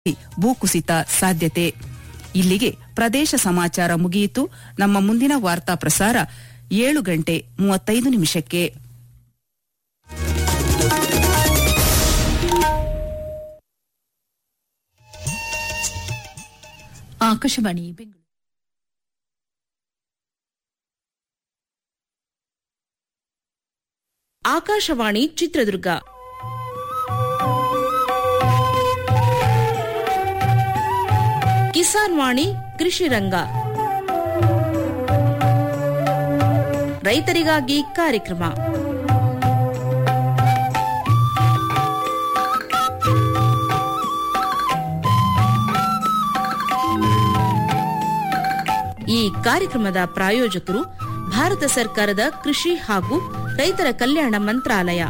ಭೂಕುಸಿತ ಸಾಧ್ಯತೆ ಇಲ್ಲಿಗೆ ಪ್ರದೇಶ ಸಮಾಚಾರ ಮುಗಿಯಿತು ನಮ್ಮ ಮುಂದಿನ ವಾರ್ತಾ ಪ್ರಸಾರ ಏಳು ಗಂಟೆ ಮೂವತ್ತೈದು ನಿಮಿಷಕ್ಕೆ ಆಕಾಶವಾಣಿ ಬೆಂಗಳೂರು ಆಕಾಶವಾಣಿ ಚಿತ್ರದುರ್ಗ ಕಿಸಾನ್ ವಾಣಿ ಕೃಷಿ ರಂಗ ರೈತರಿಗಾಗಿ ಕಾರ್ಯಕ್ರಮ ಈ ಕಾರ್ಯಕ್ರಮದ ಪ್ರಾಯೋಜಕರು ಭಾರತ ಸರ್ಕಾರದ ಕೃಷಿ ಹಾಗೂ ರೈತರ ಕಲ್ಯಾಣ ಮಂತ್ರಾಲಯ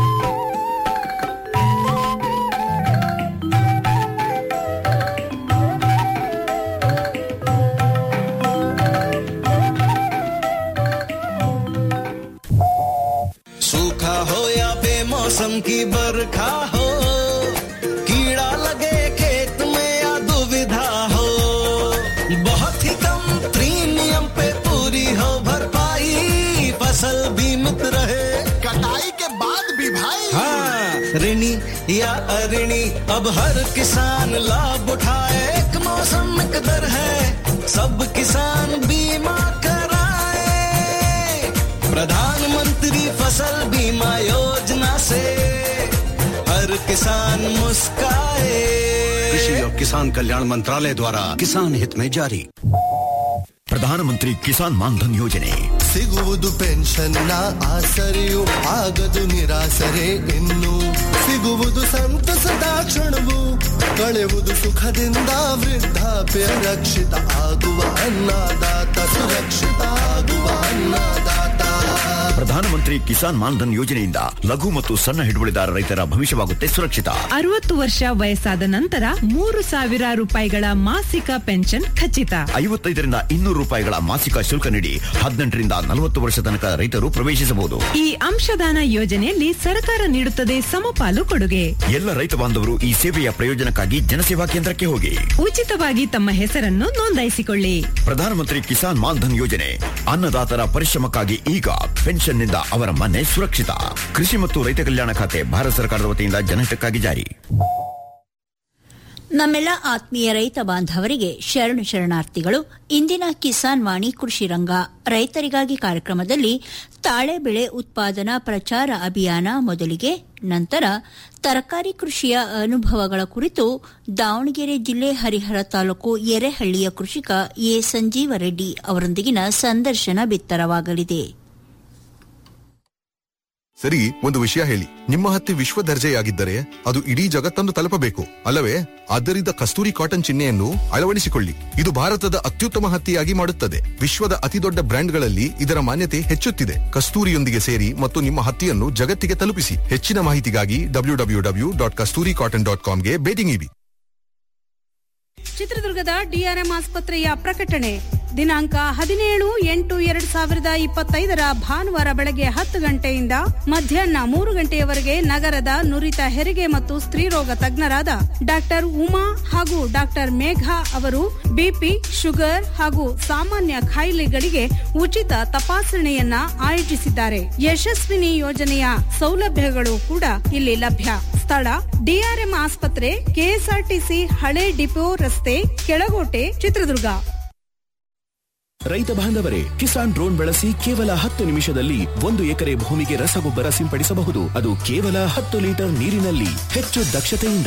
सूखा हो या बेमौसम की बरखा हो कीड़ा लगे खेत में या दुविधा हो बहुत ही कम प्रीमियम पे पूरी हो भरपाई फसल बीमित रहे कटाई के बाद भी भाई हाँ ऋणी या अऋणी अब हर किसान लाभ उठाए एक मौसम एक दर है सब किसान बीमा कराए प्रधानमंत्री फसल बीमा योजना से हर किसान मुस्काए कृषि और किसान कल्याण मंत्रालय द्वारा किसान हित में जारी ಪ್ರಧಾನಮಂತ್ರಿ ಕಿಸಾನ್ ಮಾನ್ಧನ್ ಯೋಜನೆ ಸಿಗುವುದು ಪೆನ್ಷನ್ನ ಆಸರೆಯು ಆಗದು ನಿರಾಸರೆ ಇನ್ನು ಸಿಗುವುದು ಸಂತಸದ ಕ್ಷಣವು ಕಳೆವುದು ಸುಖದಿಂದ ವೃದ್ಧಾಪ್ಯ ರಕ್ಷಿತ ಆಗುವ ಅನ್ನದಾತ ಸುರಕ್ಷಿತ ಆಗುವ ಅನ್ನದಾತ ಪ್ರಧಾನಮಂತ್ರಿ ಕಿಸಾನ್ ಮಾನ್ಧನ್ ಯೋಜನೆಯಿಂದ ಲಘು ಮತ್ತು ಸಣ್ಣ ಹಿಡುವಳಿದಾರ ರೈತರ ಭವಿಷ್ಯವಾಗುತ್ತೆ ಸುರಕ್ಷಿತ ಅರವತ್ತು ವರ್ಷ ವಯಸ್ಸಾದ ನಂತರ ಮೂರು ಸಾವಿರ ರೂಪಾಯಿಗಳ ಮಾಸಿಕ ಪೆನ್ಷನ್ ಖಚಿತ ಐವತ್ತೈದರಿಂದ ಇನ್ನೂರು ರೂಪಾಯಿಗಳ ಮಾಸಿಕ ಶುಲ್ಕ ನೀಡಿ ಹದಿನೆಂಟರಿಂದ ನಲವತ್ತು ವರ್ಷ ತನಕ ರೈತರು ಪ್ರವೇಶಿಸಬಹುದು ಈ ಅಂಶದಾನ ಯೋಜನೆಯಲ್ಲಿ ಸರ್ಕಾರ ನೀಡುತ್ತದೆ ಸಮಪಾಲು ಕೊಡುಗೆ ಎಲ್ಲ ರೈತ ಬಾಂಧವರು ಈ ಸೇವೆಯ ಪ್ರಯೋಜನಕ್ಕಾಗಿ ಜನಸೇವಾ ಕೇಂದ್ರಕ್ಕೆ ಹೋಗಿ ಉಚಿತವಾಗಿ ತಮ್ಮ ಹೆಸರನ್ನು ನೋಂದಾಯಿಸಿಕೊಳ್ಳಿ ಪ್ರಧಾನಮಂತ್ರಿ ಕಿಸಾನ್ ಮಾನ್ಧನ್ ಯೋಜನೆ ಅನ್ನದಾತರ ಪರಿಶ್ರಮಕ್ಕಾಗಿ ಈಗ ಪೆನ್ಷನ್ನಿಂದ ಅವರ ಮನೆ ಸುರಕ್ಷಿತ ಕೃಷಿ ಮತ್ತು ರೈತ ಕಲ್ಯಾಣ ಖಾತೆ ಭಾರತ ಸರ್ಕಾರದ ವತಿಯಿಂದ ಜನಹಿತಕ್ಕಾಗಿ ಜಾರಿ ನಮ್ಮೆಲ್ಲ ಆತ್ಮೀಯ ರೈತ ಬಾಂಧವರಿಗೆ ಶರಣು ಶರಣಾರ್ಥಿಗಳು ಇಂದಿನ ಕಿಸಾನ್ ವಾಣಿ ಕೃಷಿ ರಂಗ ರೈತರಿಗಾಗಿ ಕಾರ್ಯಕ್ರಮದಲ್ಲಿ ತಾಳೆ ಬೆಳೆ ಉತ್ಪಾದನಾ ಪ್ರಚಾರ ಅಭಿಯಾನ ಮೊದಲಿಗೆ ನಂತರ ತರಕಾರಿ ಕೃಷಿಯ ಅನುಭವಗಳ ಕುರಿತು ದಾವಣಗೆರೆ ಜಿಲ್ಲೆ ಹರಿಹರ ತಾಲೂಕು ಎರೆಹಳ್ಳಿಯ ಕೃಷಿಕ ಎ ಸಂಜೀವ ರೆಡ್ಡಿ ಅವರೊಂದಿಗಿನ ಸಂದರ್ಶನ ಬಿತ್ತರವಾಗಲಿದೆ ಸರಿ ಒಂದು ವಿಷಯ ಹೇಳಿ ನಿಮ್ಮ ಹತ್ತಿ ವಿಶ್ವ ದರ್ಜೆಯಾಗಿದ್ದರೆ ಅದು ಇಡೀ ಜಗತ್ತನ್ನು ತಲುಪಬೇಕು ಅಲ್ಲವೇ ಆದ್ದರಿಂದ ಕಸ್ತೂರಿ ಕಾಟನ್ ಚಿಹ್ನೆಯನ್ನು ಅಳವಡಿಸಿಕೊಳ್ಳಿ ಇದು ಭಾರತದ ಅತ್ಯುತ್ತಮ ಹತ್ತಿಯಾಗಿ ಮಾಡುತ್ತದೆ ವಿಶ್ವದ ಅತಿದೊಡ್ಡ ಬ್ರ್ಯಾಂಡ್ಗಳಲ್ಲಿ ಇದರ ಮಾನ್ಯತೆ ಹೆಚ್ಚುತ್ತಿದೆ ಕಸ್ತೂರಿಯೊಂದಿಗೆ ಸೇರಿ ಮತ್ತು ನಿಮ್ಮ ಹತ್ತಿಯನ್ನು ಜಗತ್ತಿಗೆ ತಲುಪಿಸಿ ಹೆಚ್ಚಿನ ಮಾಹಿತಿಗಾಗಿ W W W dot Kasthuri cotton dot ಕಾಮ್ಗೆ ಭೇಟಿ ನೀಡಿ ಚಿತ್ರದುರ್ಗದ ಡಿಆರ್ಎಂ ಆಸ್ಪತ್ರೆಯ ಪ್ರಕಟಣೆ ದಿನಾಂಕ ಹದಿನೇಳು ಎಂಟು ಎರಡ್ ಸಾವಿರದ ಇಪ್ಪತ್ತೈದರ ಭಾನುವಾರ ಬೆಳಗ್ಗೆ ಹತ್ತು ಗಂಟೆಯಿಂದ ಮಧ್ಯಾಹ್ನ ಮೂರು ಗಂಟೆಯವರೆಗೆ ನಗರದ ನುರಿತ ಹೆರಿಗೆ ಮತ್ತು ಸ್ತ್ರೀರೋಗ ತಜ್ಞರಾದ ಡಾಕ್ಟರ್ ಉಮಾ ಹಾಗೂ ಡಾಕ್ಟರ್ ಮೇಘಾ ಅವರು ಬಿಪಿ ಶುಗರ್ ಹಾಗೂ ಸಾಮಾನ್ಯ ಕಾಯಿಲೆಗಳಿಗೆ ಉಚಿತ ತಪಾಸಣೆಯನ್ನ ಆಯೋಜಿಸಿದ್ದಾರೆ ಯಶಸ್ವಿನಿ ಯೋಜನೆಯ ಸೌಲಭ್ಯಗಳು ಕೂಡ ಇಲ್ಲಿ ಲಭ್ಯ ಸ್ಥಳ ಡಿಆರ್ಎಂ ಆಸ್ಪತ್ರೆ ಕೆಎಸ್ಆರ್ಟಿಸಿ ಹಳೆ ಡಿಪೋ ರಸ್ತೆ ಕೆಳಗೋಟೆ ಚಿತ್ರದುರ್ಗ ರೈತ ಬಾಂಧವರೇ ಕಿಸಾನ್ ಡ್ರೋನ್ ಬಳಸಿ ಕೇವಲ ಹತ್ತು ನಿಮಿಷದಲ್ಲಿ ಒಂದು ಎಕರೆ ಭೂಮಿಗೆ ರಸಗೊಬ್ಬರ ಸಿಂಪಡಿಸಬಹುದು ಅದು ಕೇವಲ ಹತ್ತು ಲೀಟರ್ ನೀರಿನಲ್ಲಿ ಹೆಚ್ಚು ದಕ್ಷತೆಯಿಂದ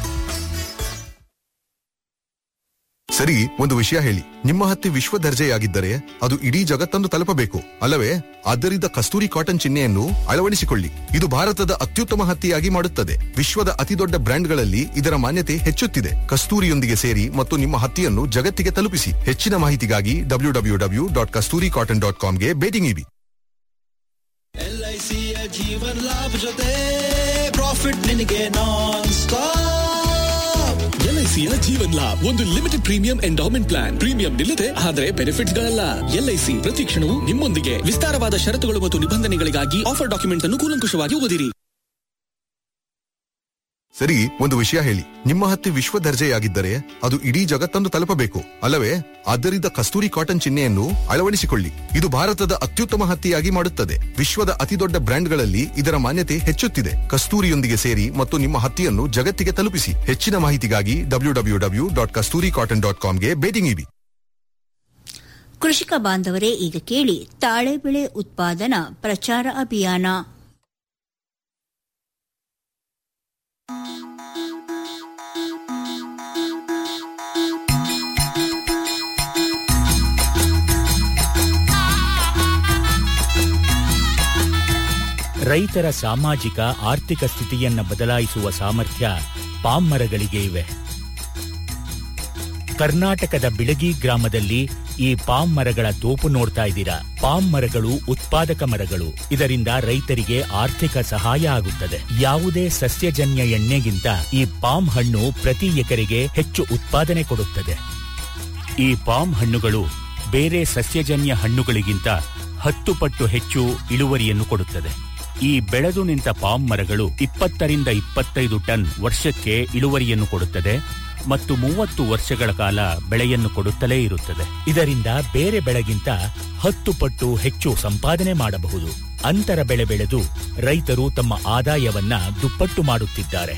ಸರಿ ಒಂದು ವಿಷಯ ಹೇಳಿ ನಿಮ್ಮ ಹತ್ತಿ ವಿಶ್ವ ದರ್ಜೆಯಾಗಿದ್ದರೆ ಅದು ಇಡೀ ಜಗತ್ತನ್ನು ತಲುಪಬೇಕು ಅಲ್ಲವೇ ಆದ್ದರಿಂದ ಕಸ್ತೂರಿ ಕಾಟನ್ ಚಿಹ್ನೆಯನ್ನು ಅಳವಡಿಸಿಕೊಳ್ಳಿ ಇದು ಭಾರತದ ಅತ್ಯುತ್ತಮ ಹತ್ತಿಯಾಗಿ ಮಾಡುತ್ತದೆ ವಿಶ್ವದ ಅತಿದೊಡ್ಡ ಬ್ರ್ಯಾಂಡ್ಗಳಲ್ಲಿ ಇದರ ಮಾನ್ಯತೆ ಹೆಚ್ಚುತ್ತಿದೆ ಕಸ್ತೂರಿಯೊಂದಿಗೆ ಸೇರಿ ಮತ್ತು ನಿಮ್ಮ ಹತ್ತಿಯನ್ನು ಜಗತ್ತಿಗೆ ತಲುಪಿಸಿ ಹೆಚ್ಚಿನ ಮಾಹಿತಿಗಾಗಿ W W W dot Kasthuri cotton dot ಕಾಮ್ಗೆ ಭೇಟಿ ನೀಡಿ ಎಲ್ಐಸಿಯ ಜೀವನ್ ಲಾಭ ಜೊತೆ ಪ್ರಾಫಿಟ್ ನಿನಗೆ ನಾನ್ ಸ್ಟಾಪ್ ಎಲ್ಐಸಿಯ ಜೀವನ್ ಲಾಭ್ ಒಂದು limited premium endowment plan premium ನಿಲ್ಲದೆ ಆದರೆ ಬೆನಿಫಿಟ್ಗಳಲ್ಲ ಎಲ್ಐಸಿ ಪ್ರತಿ ಕ್ಷಣವೂ ನಿಮ್ಮೊಂದಿಗೆ ವಿಸ್ತಾರವಾದ ಷರತ್ತುಗಳು ಮತ್ತು ನಿಬಂಧನೆಗಳಿಗಾಗಿ ಆಫರ್ ಡಾಕ್ಯುಮೆಂಟ್ ಅನ್ನು ಕೂಲಂಕುಷವಾಗಿ ಓದಿರಿ ಸರಿ ಒಂದು ವಿಷಯ ಹೇಳಿ ನಿಮ್ಮ ಹತ್ತಿ ವಿಶ್ವ ದರ್ಜೆಯಾಗಿದ್ದರೆ ಅದು ಇಡೀ ಜಗತ್ತನ್ನು ತಲುಪಬೇಕು ಅಲ್ಲವೇ ಆದ್ದರಿಂದ ಕಸ್ತೂರಿ ಕಾಟನ್ ಚಿಹ್ನೆಯನ್ನು ಅಳವಡಿಸಿಕೊಳ್ಳಿ ಇದು ಭಾರತದ ಅತ್ಯುತ್ತಮ ಹತ್ತಿಯಾಗಿ ಮಾಡುತ್ತದೆ ವಿಶ್ವದ ಅತಿದೊಡ್ಡ ಬ್ರ್ಯಾಂಡ್ಗಳಲ್ಲಿ ಇದರ ಮಾನ್ಯತೆ ಹೆಚ್ಚುತ್ತಿದೆ ಕಸ್ತೂರಿಯೊಂದಿಗೆ ಸೇರಿ ಮತ್ತು ನಿಮ್ಮ ಹತ್ತಿಯನ್ನು ಜಗತ್ತಿಗೆ ತಲುಪಿಸಿ ಹೆಚ್ಚಿನ ಮಾಹಿತಿಗಾಗಿ W W W dot Kasthuri cotton dot ಕಾಮ್ಗೆ ಭೇಟಿ ನೀಡಿ ಕೃಷಿಕ ಬಾಂಧವರೇ ಈಗ ಕೇಳಿ ತಾಳೆ ಬೆಳೆ ಉತ್ಪಾದನಾ ಪ್ರಚಾರ ಅಭಿಯಾನ ರೈತರ ಸಾಮಾಜಿಕ ಆರ್ಥಿಕ ಸ್ಥಿತಿಯನ್ನ ಬದಲಾಯಿಸುವ ಸಾಮರ್ಥ್ಯ ಪಾಮ್ ಮರಗಳಿಗೆ ಇವೆ ಕರ್ನಾಟಕದ ಬಿಳಗಿ ಗ್ರಾಮದಲ್ಲಿ ಈ ಪಾಮ್ ಮರಗಳ ತೋಪು ನೋಡ್ತಾ ಇದ್ದೀರಾ ಪಾಮ್ ಮರಗಳು ಉತ್ಪಾದಕ ಮರಗಳು ಇದರಿಂದ ರೈತರಿಗೆ ಆರ್ಥಿಕ ಸಹಾಯ ಆಗುತ್ತದೆ ಯಾವುದೇ ಸಸ್ಯಜನ್ಯ ಎಣ್ಣೆಗಿಂತ ಈ ಪಾಮ್ ಹಣ್ಣು ಪ್ರತಿ ಎಕರೆಗೆ ಹೆಚ್ಚು ಉತ್ಪಾದನೆ ಕೊಡುತ್ತದೆ ಈ ಪಾಮ್ ಹಣ್ಣುಗಳು ಬೇರೆ ಸಸ್ಯಜನ್ಯ ಹಣ್ಣುಗಳಿಗಿಂತ ಹತ್ತು ಪಟ್ಟು ಹೆಚ್ಚು ಇಳುವರಿಯನ್ನು ಕೊಡುತ್ತದೆ ಈ ಬೆಳೆದು ನಿಂತ ಪಾಮ್ ಮರಗಳು ಇಪ್ಪತ್ತರಿಂದ ಇಪ್ಪತ್ತೈದು ಟನ್ ವರ್ಷಕ್ಕೆ ಇಳುವರಿಯನ್ನು ಕೊಡುತ್ತದೆ ಮತ್ತು ಮೂವತ್ತು ವರ್ಷಗಳ ಕಾಲ ಬೆಳೆಯನ್ನು ಕೊಡುತ್ತಲೇ ಇರುತ್ತದೆ ಇದರಿಂದ ಬೇರೆ ಬೆಳೆಗಿಂತ ಹತ್ತು ಪಟ್ಟು ಹೆಚ್ಚು ಸಂಪಾದನೆ ಮಾಡಬಹುದು ಅಂತರ ಬೆಳೆ ಬೆಳೆದು ರೈತರು ತಮ್ಮ ಆದಾಯವನ್ನ ದುಪ್ಪಟ್ಟು ಮಾಡುತ್ತಿದ್ದಾರೆ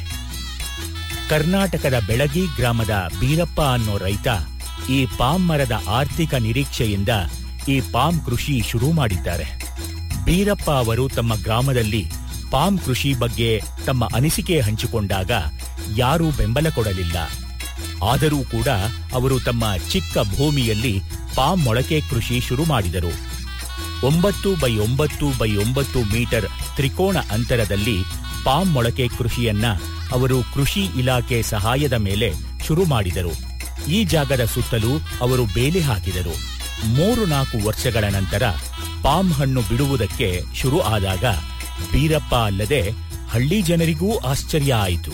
ಕರ್ನಾಟಕದ ಬೆಳಗಿ ಗ್ರಾಮದ ಬೀರಪ್ಪ ಅನ್ನೋ ರೈತ ಈ ಪಾಮ್ ಮರದ ಆರ್ಥಿಕ ನಿರೀಕ್ಷೆಯಿಂದ ಈ ಪಾಮ್ ಕೃಷಿ ಶುರು ಮಾಡಿದ್ದಾರೆ ಬೀರಪ್ಪ ಅವರು ತಮ್ಮ ಗ್ರಾಮದಲ್ಲಿ ಪಾಮ್ ಕೃಷಿ ಬಗ್ಗೆ ತಮ್ಮ ಅನಿಸಿಕೆ ಹಂಚಿಕೊಂಡಾಗ ಯಾರೂ ಬೆಂಬಲ ಕೊಡಲಿಲ್ಲ ಆದರೂ ಕೂಡ ಅವರು ತಮ್ಮ ಚಿಕ್ಕ ಭೂಮಿಯಲ್ಲಿ ಪಾಮ್ ಮೊಳಕೆ ಕೃಷಿ ಶುರು ಮಾಡಿದರು ಒಂಬತ್ತು ಬೈ ಒಂಬತ್ತು ಬೈ ಒಂಬತ್ತು ಮೀಟರ್ ತ್ರಿಕೋಣ ಅಂತರದಲ್ಲಿ ಪಾಮ್ ಮೊಳಕೆ ಕೃಷಿಯನ್ನ ಅವರು ಕೃಷಿ ಇಲಾಖೆ ಸಹಾಯದ ಮೇಲೆ ಶುರು ಮಾಡಿದರು ಈ ಜಾಗದ ಸುತ್ತಲೂ ಅವರು ಬೇಲಿ ಹಾಕಿದರು ಮೂರು ನಾಲ್ಕು ವರ್ಷಗಳ ನಂತರ ಪಾಮ್ ಹಣ್ಣು ಬಿಡುವುದಕ್ಕೆ ಶುರು ಆದಾಗ ಬೀರಪ್ಪ ಅಲ್ಲದೆ ಹಳ್ಳಿ ಜನರಿಗೂ ಆಶ್ಚರ್ಯ ಆಯಿತು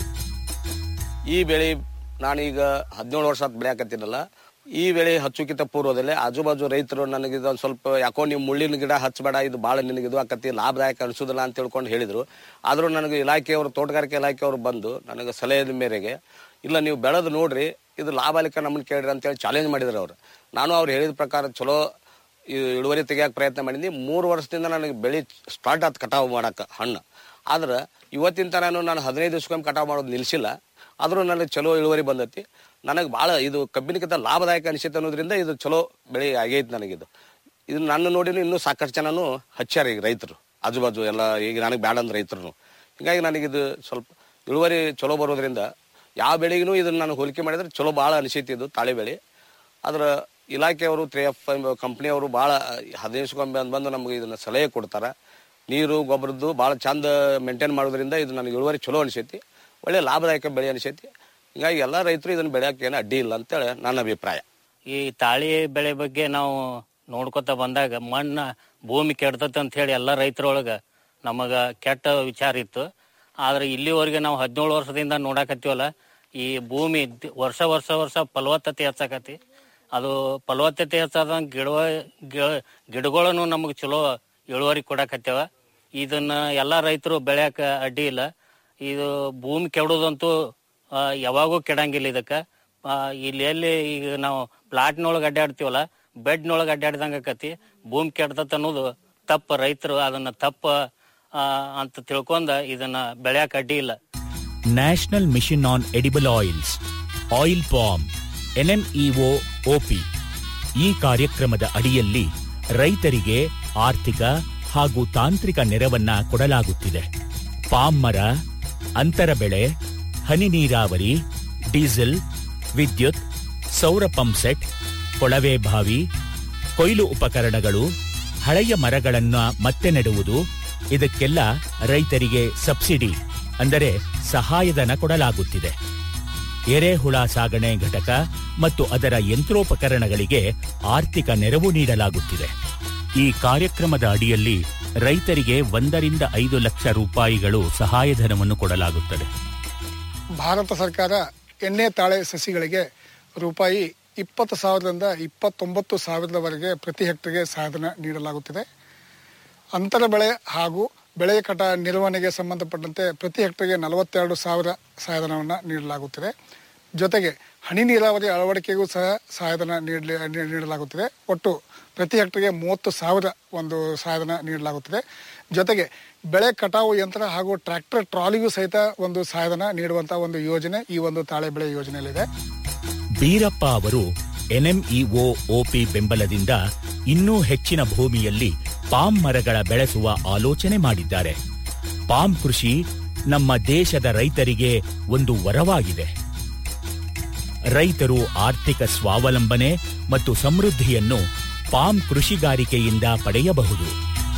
ಈ ಬೆಳೆ ನಾನೀಗ ಹದಿನೇಳು ವರ್ಷ ಬೆಳೆಯಕತ್ತೀನಲ್ಲ ಈ ಬೆಳೆ ಹಚ್ಚುಕಿತ ಪೂರ್ವದಲ್ಲೇ ಆಜು ಬಾಜು ರೈತರು ನನಗೆ ಇದೊಂದು ಸ್ವಲ್ಪ ಯಾಕೋ ನೀವು ಮುಳ್ಳಿನ ಗಿಡ ಹಚ್ಚಬೇಡ ಇದು ಭಾಳ ನಿನಗೆ ಇದು ಆಕತಿ ಲಾಭದಾಯಕ ಅನಿಸೋದಿಲ್ಲ ಅಂತ ತಿಳ್ಕೊಂಡು ಹೇಳಿದ್ರು ಆದರೂ ನನಗೆ ಇಲಾಖೆಯವರು ತೋಟಗಾರಿಕೆ ಇಲಾಖೆಯವರು ಬಂದು ನನಗೆ ಸಲಹೆದ ಮೇರೆಗೆ ಇಲ್ಲ ನೀವು ಬೆಳೆದು ನೋಡ್ರಿ ಇದು ಲಾಭಾಲಿಕ ನಮ್ಮನ್ನು ಕೇಳ್ರಿ ಅಂತೇಳಿ ಚಾಲೆಂಜ್ ಮಾಡಿದ್ರು ಅವರು ನಾನು ಅವ್ರು ಹೇಳಿದ ಪ್ರಕಾರ ಚಲೋ ಈ ಇಳುವರಿ ತೆಗಿಯಕ್ಕೆ ಪ್ರಯತ್ನ ಮಾಡಿದ್ನಿ ಮೂರು ವರ್ಷದಿಂದ ನನಗೆ ಬೆಳೆ ಸ್ಟಾರ್ಟ್ ಆಯ್ತು ಕಟಾವು ಮಾಡಕ್ಕೆ ಹಣ್ಣು ಆದ್ರೆ ಇವತ್ತಿನ ತನಕ ನಾನು ಹದಿನೈದು ದಿವ್ಸಕ್ಕೊಮ್ಮೆ ಕಟಾವು ಮಾಡೋದು ನಿಲ್ಲಿಸಿಲ್ಲ ಆದರೂ ನನಗೆ ಚಲೋ ಇಳುವರಿ ಬಂದೈತಿ ನನಗೆ ಭಾಳ ಇದು ಕಬ್ಬಿನಕ್ಕಿಂತ ಲಾಭದಾಯಕ ಅನಿಸುತ್ತೆ ಅನ್ನೋದ್ರಿಂದ ಇದು ಚಲೋ ಬೆಳೆ ಆಗೈತೆ ನನಗಿದು ಇದು ನನ್ನ ನೋಡಿನೂ ಇನ್ನೂ ಸಾಕಷ್ಟು ಜನನು ಹಚ್ಚಾರ ಈಗ ರೈತರು ಆಜು ಬಾಜು ಎಲ್ಲ ಈಗ ನನಗೆ ಬ್ಯಾಡ ಅಂದ ರೈತರು ಹೀಗಾಗಿ ನನಗಿದು ಸ್ವಲ್ಪ ಇಳುವರಿ ಚಲೋ ಬರೋದ್ರಿಂದ ಯಾವ ಬೆಳೆಗೂ ಇದನ್ನು ನಾನು ಹೋಲಿಕೆ ಮಾಡಿದ್ರೆ ಚಲೋ ಭಾಳ ಅನಿಸೈತಿ ಇದು ತಾಳೆ ಬೆಳೆ ಆದ್ರೆ ಇಲಾಖೆಯವರು ತ್ರೀ ಎಫ್ ಕಂಪ್ನಿಯವರು ಭಾಳ ಹದಿನೈದು ಬಂದು ನಮಗೆ ಇದನ್ನು ಸಲಹೆ ಕೊಡ್ತಾರೆ ನೀರು ಗೊಬ್ಬರದ್ದು ಭಾಳ ಚಂದ ಮೇಂಟೈನ್ ಮಾಡೋದ್ರಿಂದ ಇದು ನನಗೆ ಇಳುವರಿ ಚಲೋ ಅನಿಸೈತಿ ಒಳ್ಳೆ ಲಾಭದಾಯಕ ಬೆಳೆ ಅನಿಸೈತಿ ಹೀಗಾಗಿ ಎಲ್ಲ ರೈತರು ಇದನ್ನು ಬೆಳೆಯೋಕೆ ಏನು ಅಡ್ಡಿ ಇಲ್ಲ ಅಂತೇಳಿ ನನ್ನ ಅಭಿಪ್ರಾಯ ಈ ತಾಳಿ ಬೆಳೆ ಬಗ್ಗೆ ನಾವು ನೋಡ್ಕೊತ ಬಂದಾಗ ಮಣ್ಣು ಭೂಮಿ ಕೆಡ್ತೈತೆ ಅಂತ ಹೇಳಿ ಎಲ್ಲ ರೈತರೊಳಗೆ ನಮಗೆ ಕೆಟ್ಟ ವಿಚಾರ ಇತ್ತು ಆದ್ರೆ ಇಲ್ಲಿವರೆಗೆ ನಾವು ಹದಿನೇಳು ವರ್ಷದಿಂದ ನೋಡಾಕತ್ತೀವಲ್ಲ ಈ ಭೂಮಿ ದ್- ವರ್ಷ ವರ್ಷ ವರ್ಷ ಫಲವತ್ತತೆ ಹೆಚ್ಚಾಕತಿ ಅದು ಫಲವತ್ತತೆ ಹೆಚ್ಚಾದಂಗೆ ಗಿಡ ಗಿಡ- ಗಿಡಗಳನ್ನು ನಮಗೆ ಚಲೋ ಇಳುವರಿ ಕೊಡಾಕತ್ಯಾವ ಇದನ್ನ ಎಲ್ಲ ರೈತರು ಬೆಳ್ಯಾಕ ಅಡ್ಡಿ ಇಲ್ಲ ಇದು ಭೂಮಿ ಕೆಡೋದಂತೂ ಆ, ಯಾವಾಗೂ ಕೆಡಂಗಿಲ್ಲ ಇದಕ್ಕೆ ಇಲ್ಲಿ ಎಲ್ಲಿ ಈಗ ನಾವು ಪ್ಲಾಟ್ನೊಳಗೆ ಅಡ್ಡಾಡ್ತೀವಲ್ಲ ಬೆಡ್ನೊಳಗೆ ಅಡ್ಡಾಡ್ದಂಗೆ ಆಕತಿ ಭೂಮಿ ಕೆಡ್ತತ್ ಅನ್ನೋದು ತಪ್ಪು ರೈತರು ಅದನ್ನ ತಪ್ಪ ಆ, ಅಂತ ತಿಳ್ಕೊಂಡ ಇದನ್ನ ಬೆಳ್ಯಾಕ ಅಡ್ಡಿ ಇಲ್ಲ national mission on edible oils oil palm NMEO OP ಈ ಕಾರ್ಯಕ್ರಮದ ಅಡಿಯಲ್ಲಿ ರೈತರಿಗೆ ಆರ್ಥಿಕ ಹಾಗೂ ತಾಂತ್ರಿಕ ನೆರವನ್ನ ಕೊಡಲಾಗುತ್ತಿದೆ ಪಾಮ್ ಮರ ಅಂತರ ಬೆಳೆ ಹನಿ ನೀರಾವರಿ ಡೀಸೆಲ್ ವಿದ್ಯುತ್ ಸೌರ ಪಂಪ್ ಸೆಟ್ ಕೊಳವೆ ಬಾವಿ ಕೊಯ್ಲು ಉಪಕರಣಗಳು ಹಳೆಯ ಮರಗಳನ್ನ ಮತ್ತೆ ನೆಡುವುದು ಇದಕ್ಕೆಲ್ಲ ರೈತರಿಗೆ ಸಬ್ಸಿಡಿ ಅಂದರೆ ಸಹಾಯಧನ ಕೊಡಲಾಗುತ್ತಿದೆ ಎರೆಹುಳ ಸಾಗಣೆ ಘಟಕ ಮತ್ತು ಅದರ ಯಂತ್ರೋಪಕರಣಗಳಿಗೆ ಆರ್ಥಿಕ ನೆರವು ನೀಡಲಾಗುತ್ತಿದೆ ಈ ಕಾರ್ಯಕ್ರಮದ ಅಡಿಯಲ್ಲಿ ರೈತರಿಗೆ ಒಂದರಿಂದ ಐದು ಲಕ್ಷ ರೂಪಾಯಿಗಳು ಸಹಾಯಧನವನ್ನು ಕೊಡಲಾಗುತ್ತದೆ ಭಾರತ ಸರ್ಕಾರ ಎಣ್ಣೆ ತಾಳೆ ಸಸಿಗಳಿಗೆ ರೂಪಾಯಿ ಇಪ್ಪತ್ತು ಸಾವಿರದಿಂದ ಇಪ್ಪತ್ತೊಂಬತ್ತು ಸಾವಿರದವರೆಗೆ ಪ್ರತಿ ಹೆಕ್ಟರ್ಗೆ ಸಹಾಯಧನ ನೀಡಲಾಗುತ್ತಿದೆ ಅಂತರ ಬೆಳೆ ಹಾಗೂ ಬೆಳೆ ಕಟ ನಿರ್ವಹಣೆಗೆ ಸಂಬಂಧಪಟ್ಟಂತೆ ಪ್ರತಿ ಹೆಕ್ಟರ್ಗೆ ನಲವತ್ತೆರಡು ಸಾವಿರ ಸಹಾಯಧನವನ್ನು ನೀಡಲಾಗುತ್ತಿದೆ ಜೊತೆಗೆ ಹನಿ ನೀರಾವರಿ ಅಳವಡಿಕೆಗೂ ಸಹ ಸಹಾಯಧನ ನೀಡಲಿ ನೀ- ನೀಡಲಾಗುತ್ತಿದೆ ಒಟ್ಟು ಪ್ರತಿ ಹೆಕ್ಟರ್ಗೆ ಮೂವತ್ತು ಸಾವಿರ ಒಂದು ಸಹಾಯಧನ ನೀಡಲಾಗುತ್ತಿದೆ ಜೊತೆಗೆ ಬೆಳೆ ಕಟಾವು ಯಂತ್ರ ಹಾಗೂ ಟ್ರ್ಯಾಕ್ಟರ್ ಟ್ರಾಲಿಗೂ ಸಹಿತ ಒಂದು ಸಹಾಯಧನ ನೀಡುವಂತಹ ಒಂದು ಯೋಜನೆ ಈ ಒಂದು ತಾಳೆ ಬೆಳೆ ಯೋಜನೆಯಲ್ಲಿದೆ ಬೀರಪ್ಪ ಅವರು ಎನ್ಎಂಇಒ ಒಪಿ ಬೆಂಬಲದಿಂದ ಇನ್ನೂ ಹೆಚ್ಚಿನ ಭೂಮಿಯಲ್ಲಿ ಪಾಮ್ ಮರಗಳ ಬೆಳೆಸುವ ಆಲೋಚನೆ ಮಾಡಿದ್ದಾರೆ ಪಾಮ್ ಕೃಷಿ ನಮ್ಮ ದೇಶದ ರೈತರಿಗೆ ಒಂದು ವರವಾಗಿದೆ ರೈತರು ಆರ್ಥಿಕ ಸ್ವಾವಲಂಬನೆ ಮತ್ತು ಸಮೃದ್ಧಿಯನ್ನು ಪಾಮ್ ಕೃಷಿಗಾರಿಕೆಯಿಂದ ಪಡೆಯಬಹುದು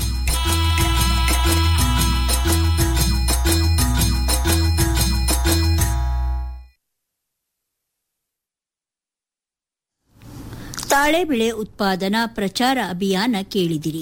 ತಾಳೆ ಬೆಳೆ ಉತ್ಪಾದನಾ ಪ್ರಚಾರ ಅಭಿಯಾನ ಕೇಳಿದಿರಿ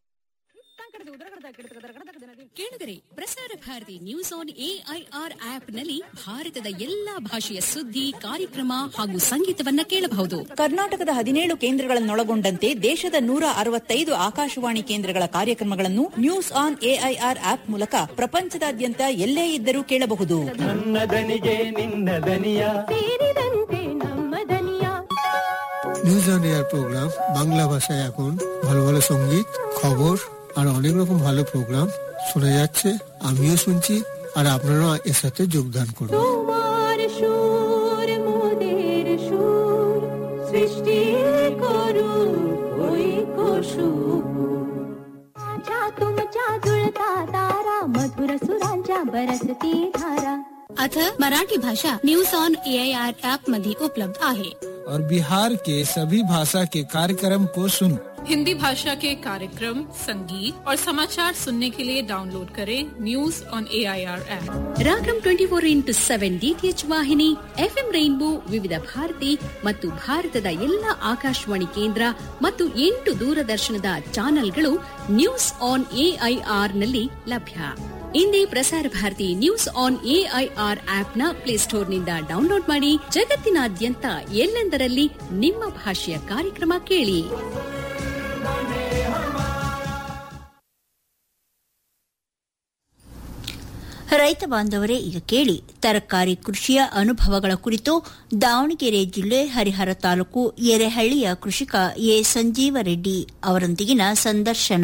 ಕೇಳಿದರೆ ಪ್ರಸಾರ ಭಾರತಿ ನ್ಯೂಸ್ ಆನ್ ಎಐಆರ್ ಆಪ್ನಲ್ಲಿ ಭಾರತದ ಎಲ್ಲಾ ಭಾಷೆಯ ಸುದ್ದಿ ಕಾರ್ಯಕ್ರಮ ಹಾಗೂ ಸಂಗೀತವನ್ನ ಕೇಳಬಹುದು ಕರ್ನಾಟಕದ ಹದಿನೇಳು ಕೇಂದ್ರಗಳನ್ನೊಳಗೊಂಡಂತೆ ದೇಶದ ನೂರ ಅರವತ್ತೈದು ಆಕಾಶವಾಣಿ ಕೇಂದ್ರಗಳ ಕಾರ್ಯಕ್ರಮಗಳನ್ನು ನ್ಯೂಸ್ ಆನ್ ಎಐಆರ್ ಆಪ್ ಮೂಲಕ ಪ್ರಪಂಚದಾದ್ಯಂತ ಎಲ್ಲೇ ಇದ್ದರೂ ಕೇಳಬಹುದು ನನ್ನ ದನಿಗೆ ನಿನ್ನ দনিয়া ಸೇರಿದಂತೆ ನಮ್ಮ দনিয়া news on air program Bangla ভাষায় এখন ভালো ভালো সঙ্গীত খবর আর অনেক রকম ভালো প্রোগ্রাম শোনা যাচ্ছে আমিও শুনছি আর আপনারা এর সাথে যোগদান করুন তোমার সুর মোদের সুর সৃষ্টি করু ওই कुसुम माझ्या तुमच्या जुळता तारा मधुर सुरांच्या बरसती धारा अथ मराठी भाषा न्यूज ऑन एआयआर ऍप मध्ये उपलब्ध आहे और बिहार के सभी भाषा के कार्यक्रम को सुनो हिंदी भाषा के कार्यक्रम संगीत और समाचार सुनने के लिए डाउनलोड करें news on A I R app Ragam twenty four into seven DTH ವಾಹಿನಿ ಎಫ್ಎಂ ರೈನ್ಬೋ ವಿವಿಧ ಭಾರತಿ ಮತ್ತು ಭಾರತದ ಎಲ್ಲ ಆಕಾಶವಾಣಿ ಕೇಂದ್ರ ಮತ್ತು ಎಂಟು ದೂರದರ್ಶನದ ಚಾನೆಲ್ಗಳು ನ್ಯೂಸ್ ಆನ್ ಎಐಆರ್ ನಲ್ಲಿ ಲಭ್ಯ ಇಂದೇ Prasar Bharati news on AIR ಆಪ್ನ ಪ್ಲೇಸ್ಟೋರ್ನಿಂದ ಡೌನ್ಲೋಡ್ ಮಾಡಿ ಜಗತ್ತಿನಾದ್ಯಂತ ಎಲ್ಲೆಂದರಲ್ಲಿ ನಿಮ್ಮ ಭಾಷೆಯ ಕಾರ್ಯಕ್ರಮ ಕೇಳಿ ರೈತ ಬಾಂಧವರೇ ಈಗ ಕೇಳಿ ತರಕಾರಿ ಕೃಷಿಯ ಅನುಭವಗಳ ಕುರಿತು ದಾವಣಗೆರೆ ಜಿಲ್ಲೆ ಹರಿಹರ ತಾಲೂಕು ಎರೆಹಳ್ಳಿಯ ಕೃಷಿಕ ಎ ಸಂಜೀವ ರೆಡ್ಡಿ ಅವರೊಂದಿಗಿನ ಸಂದರ್ಶನ